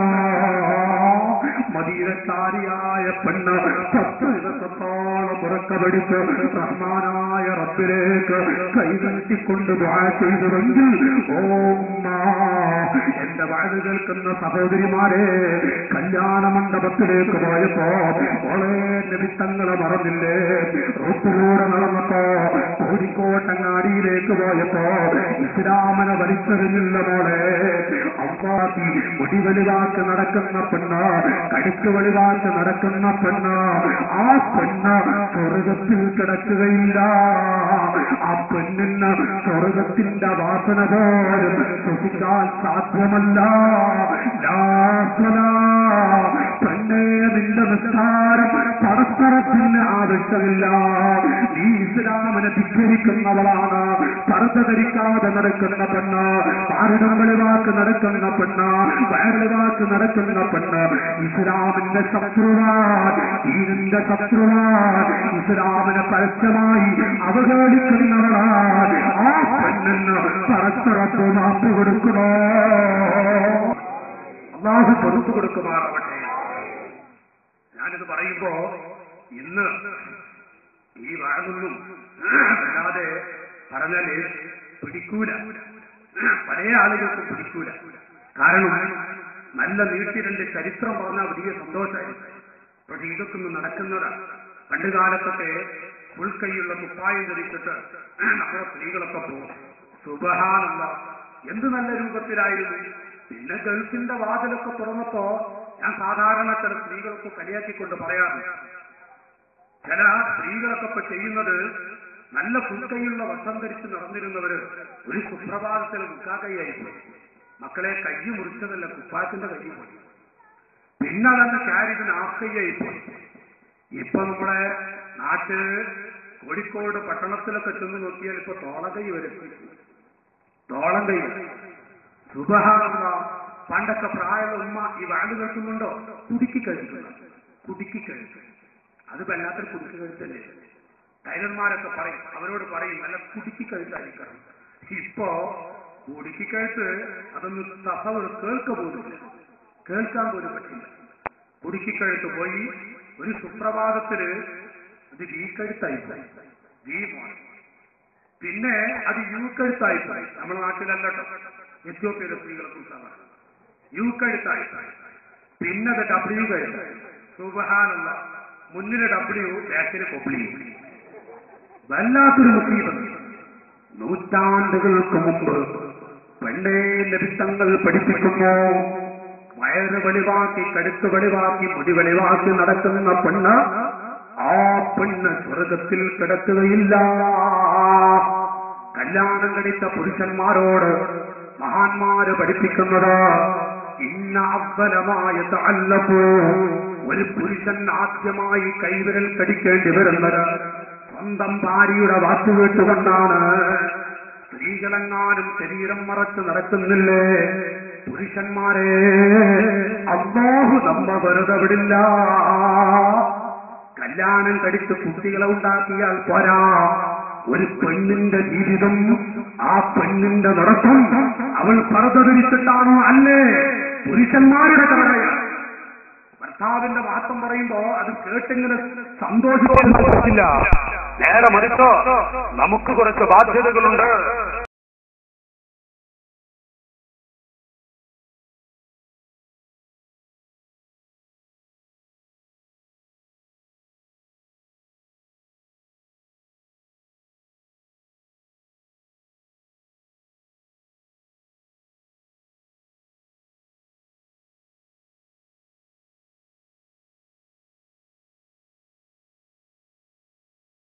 മദീനക്കാരിയായ പെണ്ണ് പത്ത് ദിവസത്തോളം ഉറക്കമെടുത്ത് റഹ്മാനായ റബ്ബിലേക്ക് കൈനീട്ടിക്കൊണ്ട് ദുആ ചെയ്തുവെങ്കിൽ ഓമ്മ എന്റെ വാഴ കേൾക്കുന്ന സഹോദരിമാരെ കല്യാണ മണ്ഡപത്തിലേക്ക് പോയപ്പോ ഓളെ നിമിത്തങ്ങളെ മറന്നില്ലേ റോട്ടിലൂടെ നടന്നപ്പോ കോഴിക്കോട്ടങ്ങാടിയിലേക്ക് പോയപ്പോ ഇസ്ലാമനെ വലിച്ചെറിഞ്ഞില്ല മോളെ അമ്മാക്കി മുടി വെളിവാക്ക് നടക്കുന്ന പെണ്ണ് കടുക്ക് വെളിവാക്ക് നടക്കുന്ന പെണ്ണ് ആ പെണ്ണ് സ്വർഗത്തിൽ കിടക്കുകയില്ല ആ പെണ്ണിന് സ്വർഗത്തിന്റെ വാസന പോലും ശ്വസിക്കാൻ സാധ്യമല്ല ലാസ്വലാ പെണ്ണേ നിന്റെ നിസ്താരം പരസ്പരത്തിന് ആവശ്യമില്ല നീ ഇസ്ലാമിനെ ധിക്കരിക്കുന്നവളാണ് പർദ്ദ ധരിക്കാതെ നടക്കുന്ന പെണ്ണ് പാരടം വെളിവാക്ക് നടക്കുന്ന പെണ്ണ് വയറിവാക്ക് നടക്കുന്ന പെണ്ണ് ഇസ്ലാമിന്റെ ശത്രുവാൻ ദീനിന്റെ ശത്രുവാൻ ഇസ്ലാമിനെ പരസ്യമായി അവഹേളിക്കുന്നവളാൻ ആ പെണ്ണിന് പരസ്പരത്ത് മാപ്പ് കൊടുക്കണോ അള്ളാഹു പൊറുത്തു കൊടുക്കുമാറാവട്ടെ ഞാനിത് പറയുമ്പോ ഇന്ന് ഈ വാഴൊന്നും അല്ലാതെ പറഞ്ഞാല് പിടിക്കൂല പല ആളുകൾക്കും പിടിക്കൂല കാരണം നല്ല നീട്ടിരണ്ട് ചരിത്രം പറഞ്ഞാൽ വലിയ സന്തോഷമായിരുന്നു പക്ഷെ ഇതൊക്കെ ഒന്ന് നടക്കുന്നതാണ് പണ്ട് കാലത്തൊക്കെ ഉൾക്കൈയുള്ള കുപ്പായം ധരിച്ചിട്ട് നമ്മുടെ സ്ത്രീകളൊക്കെ പോകും സുബഹാനല്ല എന്ത് നല്ല രൂപത്തിലായിരുന്നു പിന്നെ ഗൾഫിന്റെ വാതിലൊക്കെ തുറന്നപ്പോ ഞാൻ സാധാരണ ചില സ്ത്രീകളൊക്കെ കളിയാക്കിക്കൊണ്ട് പറയാറുണ്ട് ചില സ്ത്രീകളൊക്കെ ഇപ്പൊ ചെയ്യുന്നത് നല്ല പുൽക്കൈയുള്ള വസ്ത്രം ധരിച്ച് നടന്നിരുന്നവര് ഒരു സുപ്രഭാതത്തിൽ മുക്കാക്കൈയായി പോയി മക്കളെ കൈ മുറിച്ചതല്ല കുപ്പായത്തിന്റെ കൈ പോയി പിന്നെ തന്നെ ക്യാരിന് ആഫ്കൈയായി പോയി ഇപ്പൊ നമ്മുടെ നാട്ട് കോഴിക്കോട് പട്ടണത്തിലൊക്കെ ചെന്ന് നോക്കിയാൽ ഇപ്പൊ തോളകൈ വരെ തോളം കൈ സുബഹാനുള്ള പണ്ടൊക്കെ പ്രായമുള്ള ഉമ്മ ഈ വാഴ കേൾക്കുന്നുണ്ടോ കുടുക്കി കഴിക്കുന്നു കുടുക്കി കഴിച്ചു അത് വല്ലാത്തൊരു കുടുക്കി കഴുത്തല്ലേ ടൈലർമാരൊക്കെ പറയും അവരോട് പറയും നല്ല കുടുക്കി കഴുത്തായിരിക്കണം ഇപ്പോ കുടുക്കി കഴുത്ത് അതൊന്ന് തസവർ കേൾക്ക പോലുമില്ല കേൾക്കാൻ പോലും പറ്റില്ല കുടുക്കി കഴുത്ത് പോയി ഒരു സുപ്രഭാതത്തില് അത് വീക്കഴുത്തായി പോയി വീ മോണം പിന്നെ അത് യു കഴുത്തായി പോയി നമ്മുടെ നാട്ടിലല്ലോ എത്യോപ്യയിലെ സ്ത്രീകളെ കുറിച്ചാണ് പറയുന്നത് യു കഴുത്തായി പിന്നത് ഡബ്ല്യു കഴുത്തായി സുബഹാനുള്ള മുന്നിലെ ഡബ്ല്യു ബാക്കിന് കൊബ്ലി വല്ലാത്തൊരു മുസീബത്ത് നൂറ്റാണ്ടുകൾക്ക് മുമ്പ് പെണ്ണേ ലഭിത്തങ്ങൾ പഠിപ്പിക്കുന്നു വയറ് വെളിവാക്കി കടുത്ത് വെളിവാക്കി മുടി വെളിവാക്കി നടക്കുന്ന പെണ്ണ് ആ പെണ്ണ് സ്വർഗത്തിൽ കിടക്കുകയില്ല കല്യാണം കഴിച്ച പുരുഷന്മാരോട് മഹാന്മാര് പഠിപ്പിക്കുന്നത് ഇന്ന അവലമായ അല്ലപ്പോ ഒരു പുരുഷൻ ആദ്യമായി കൈവിരൽ കടിക്കേണ്ടി വരുന്നത് സ്വന്തം ഭാര്യയുടെ വാക്ക് കേട്ടുകൊണ്ടാണ് സ്ത്രീകളെങ്ങാനും ശരീരം മറച്ച് നടക്കുന്നില്ലേ പുരുഷന്മാരെ അള്ളാഹു നമ്മ വെറുതെ വിടില്ല കല്യാണം കഴിച്ച് കുട്ടികളെ ഉണ്ടാക്കിയാൽ പോരാ ഒരു പെണ്ണിന്റെ ജീവിതം ആ പെണ്ണിന്റെ നടത്തം അവൾ പറതരിച്ചിട്ടാണോ അല്ലേ പുരുഷന്മാരുടെ കടമയാണ് ഭർത്താവിന്റെ വാർത്തം പറയുമ്പോ അത് കേട്ടിങ്ങനെ സന്തോഷിക്കാൻ
പറ്റില്ല നേരെ മറിച്ചോ നമുക്ക് കുറച്ച് ബാധ്യതകളുണ്ട്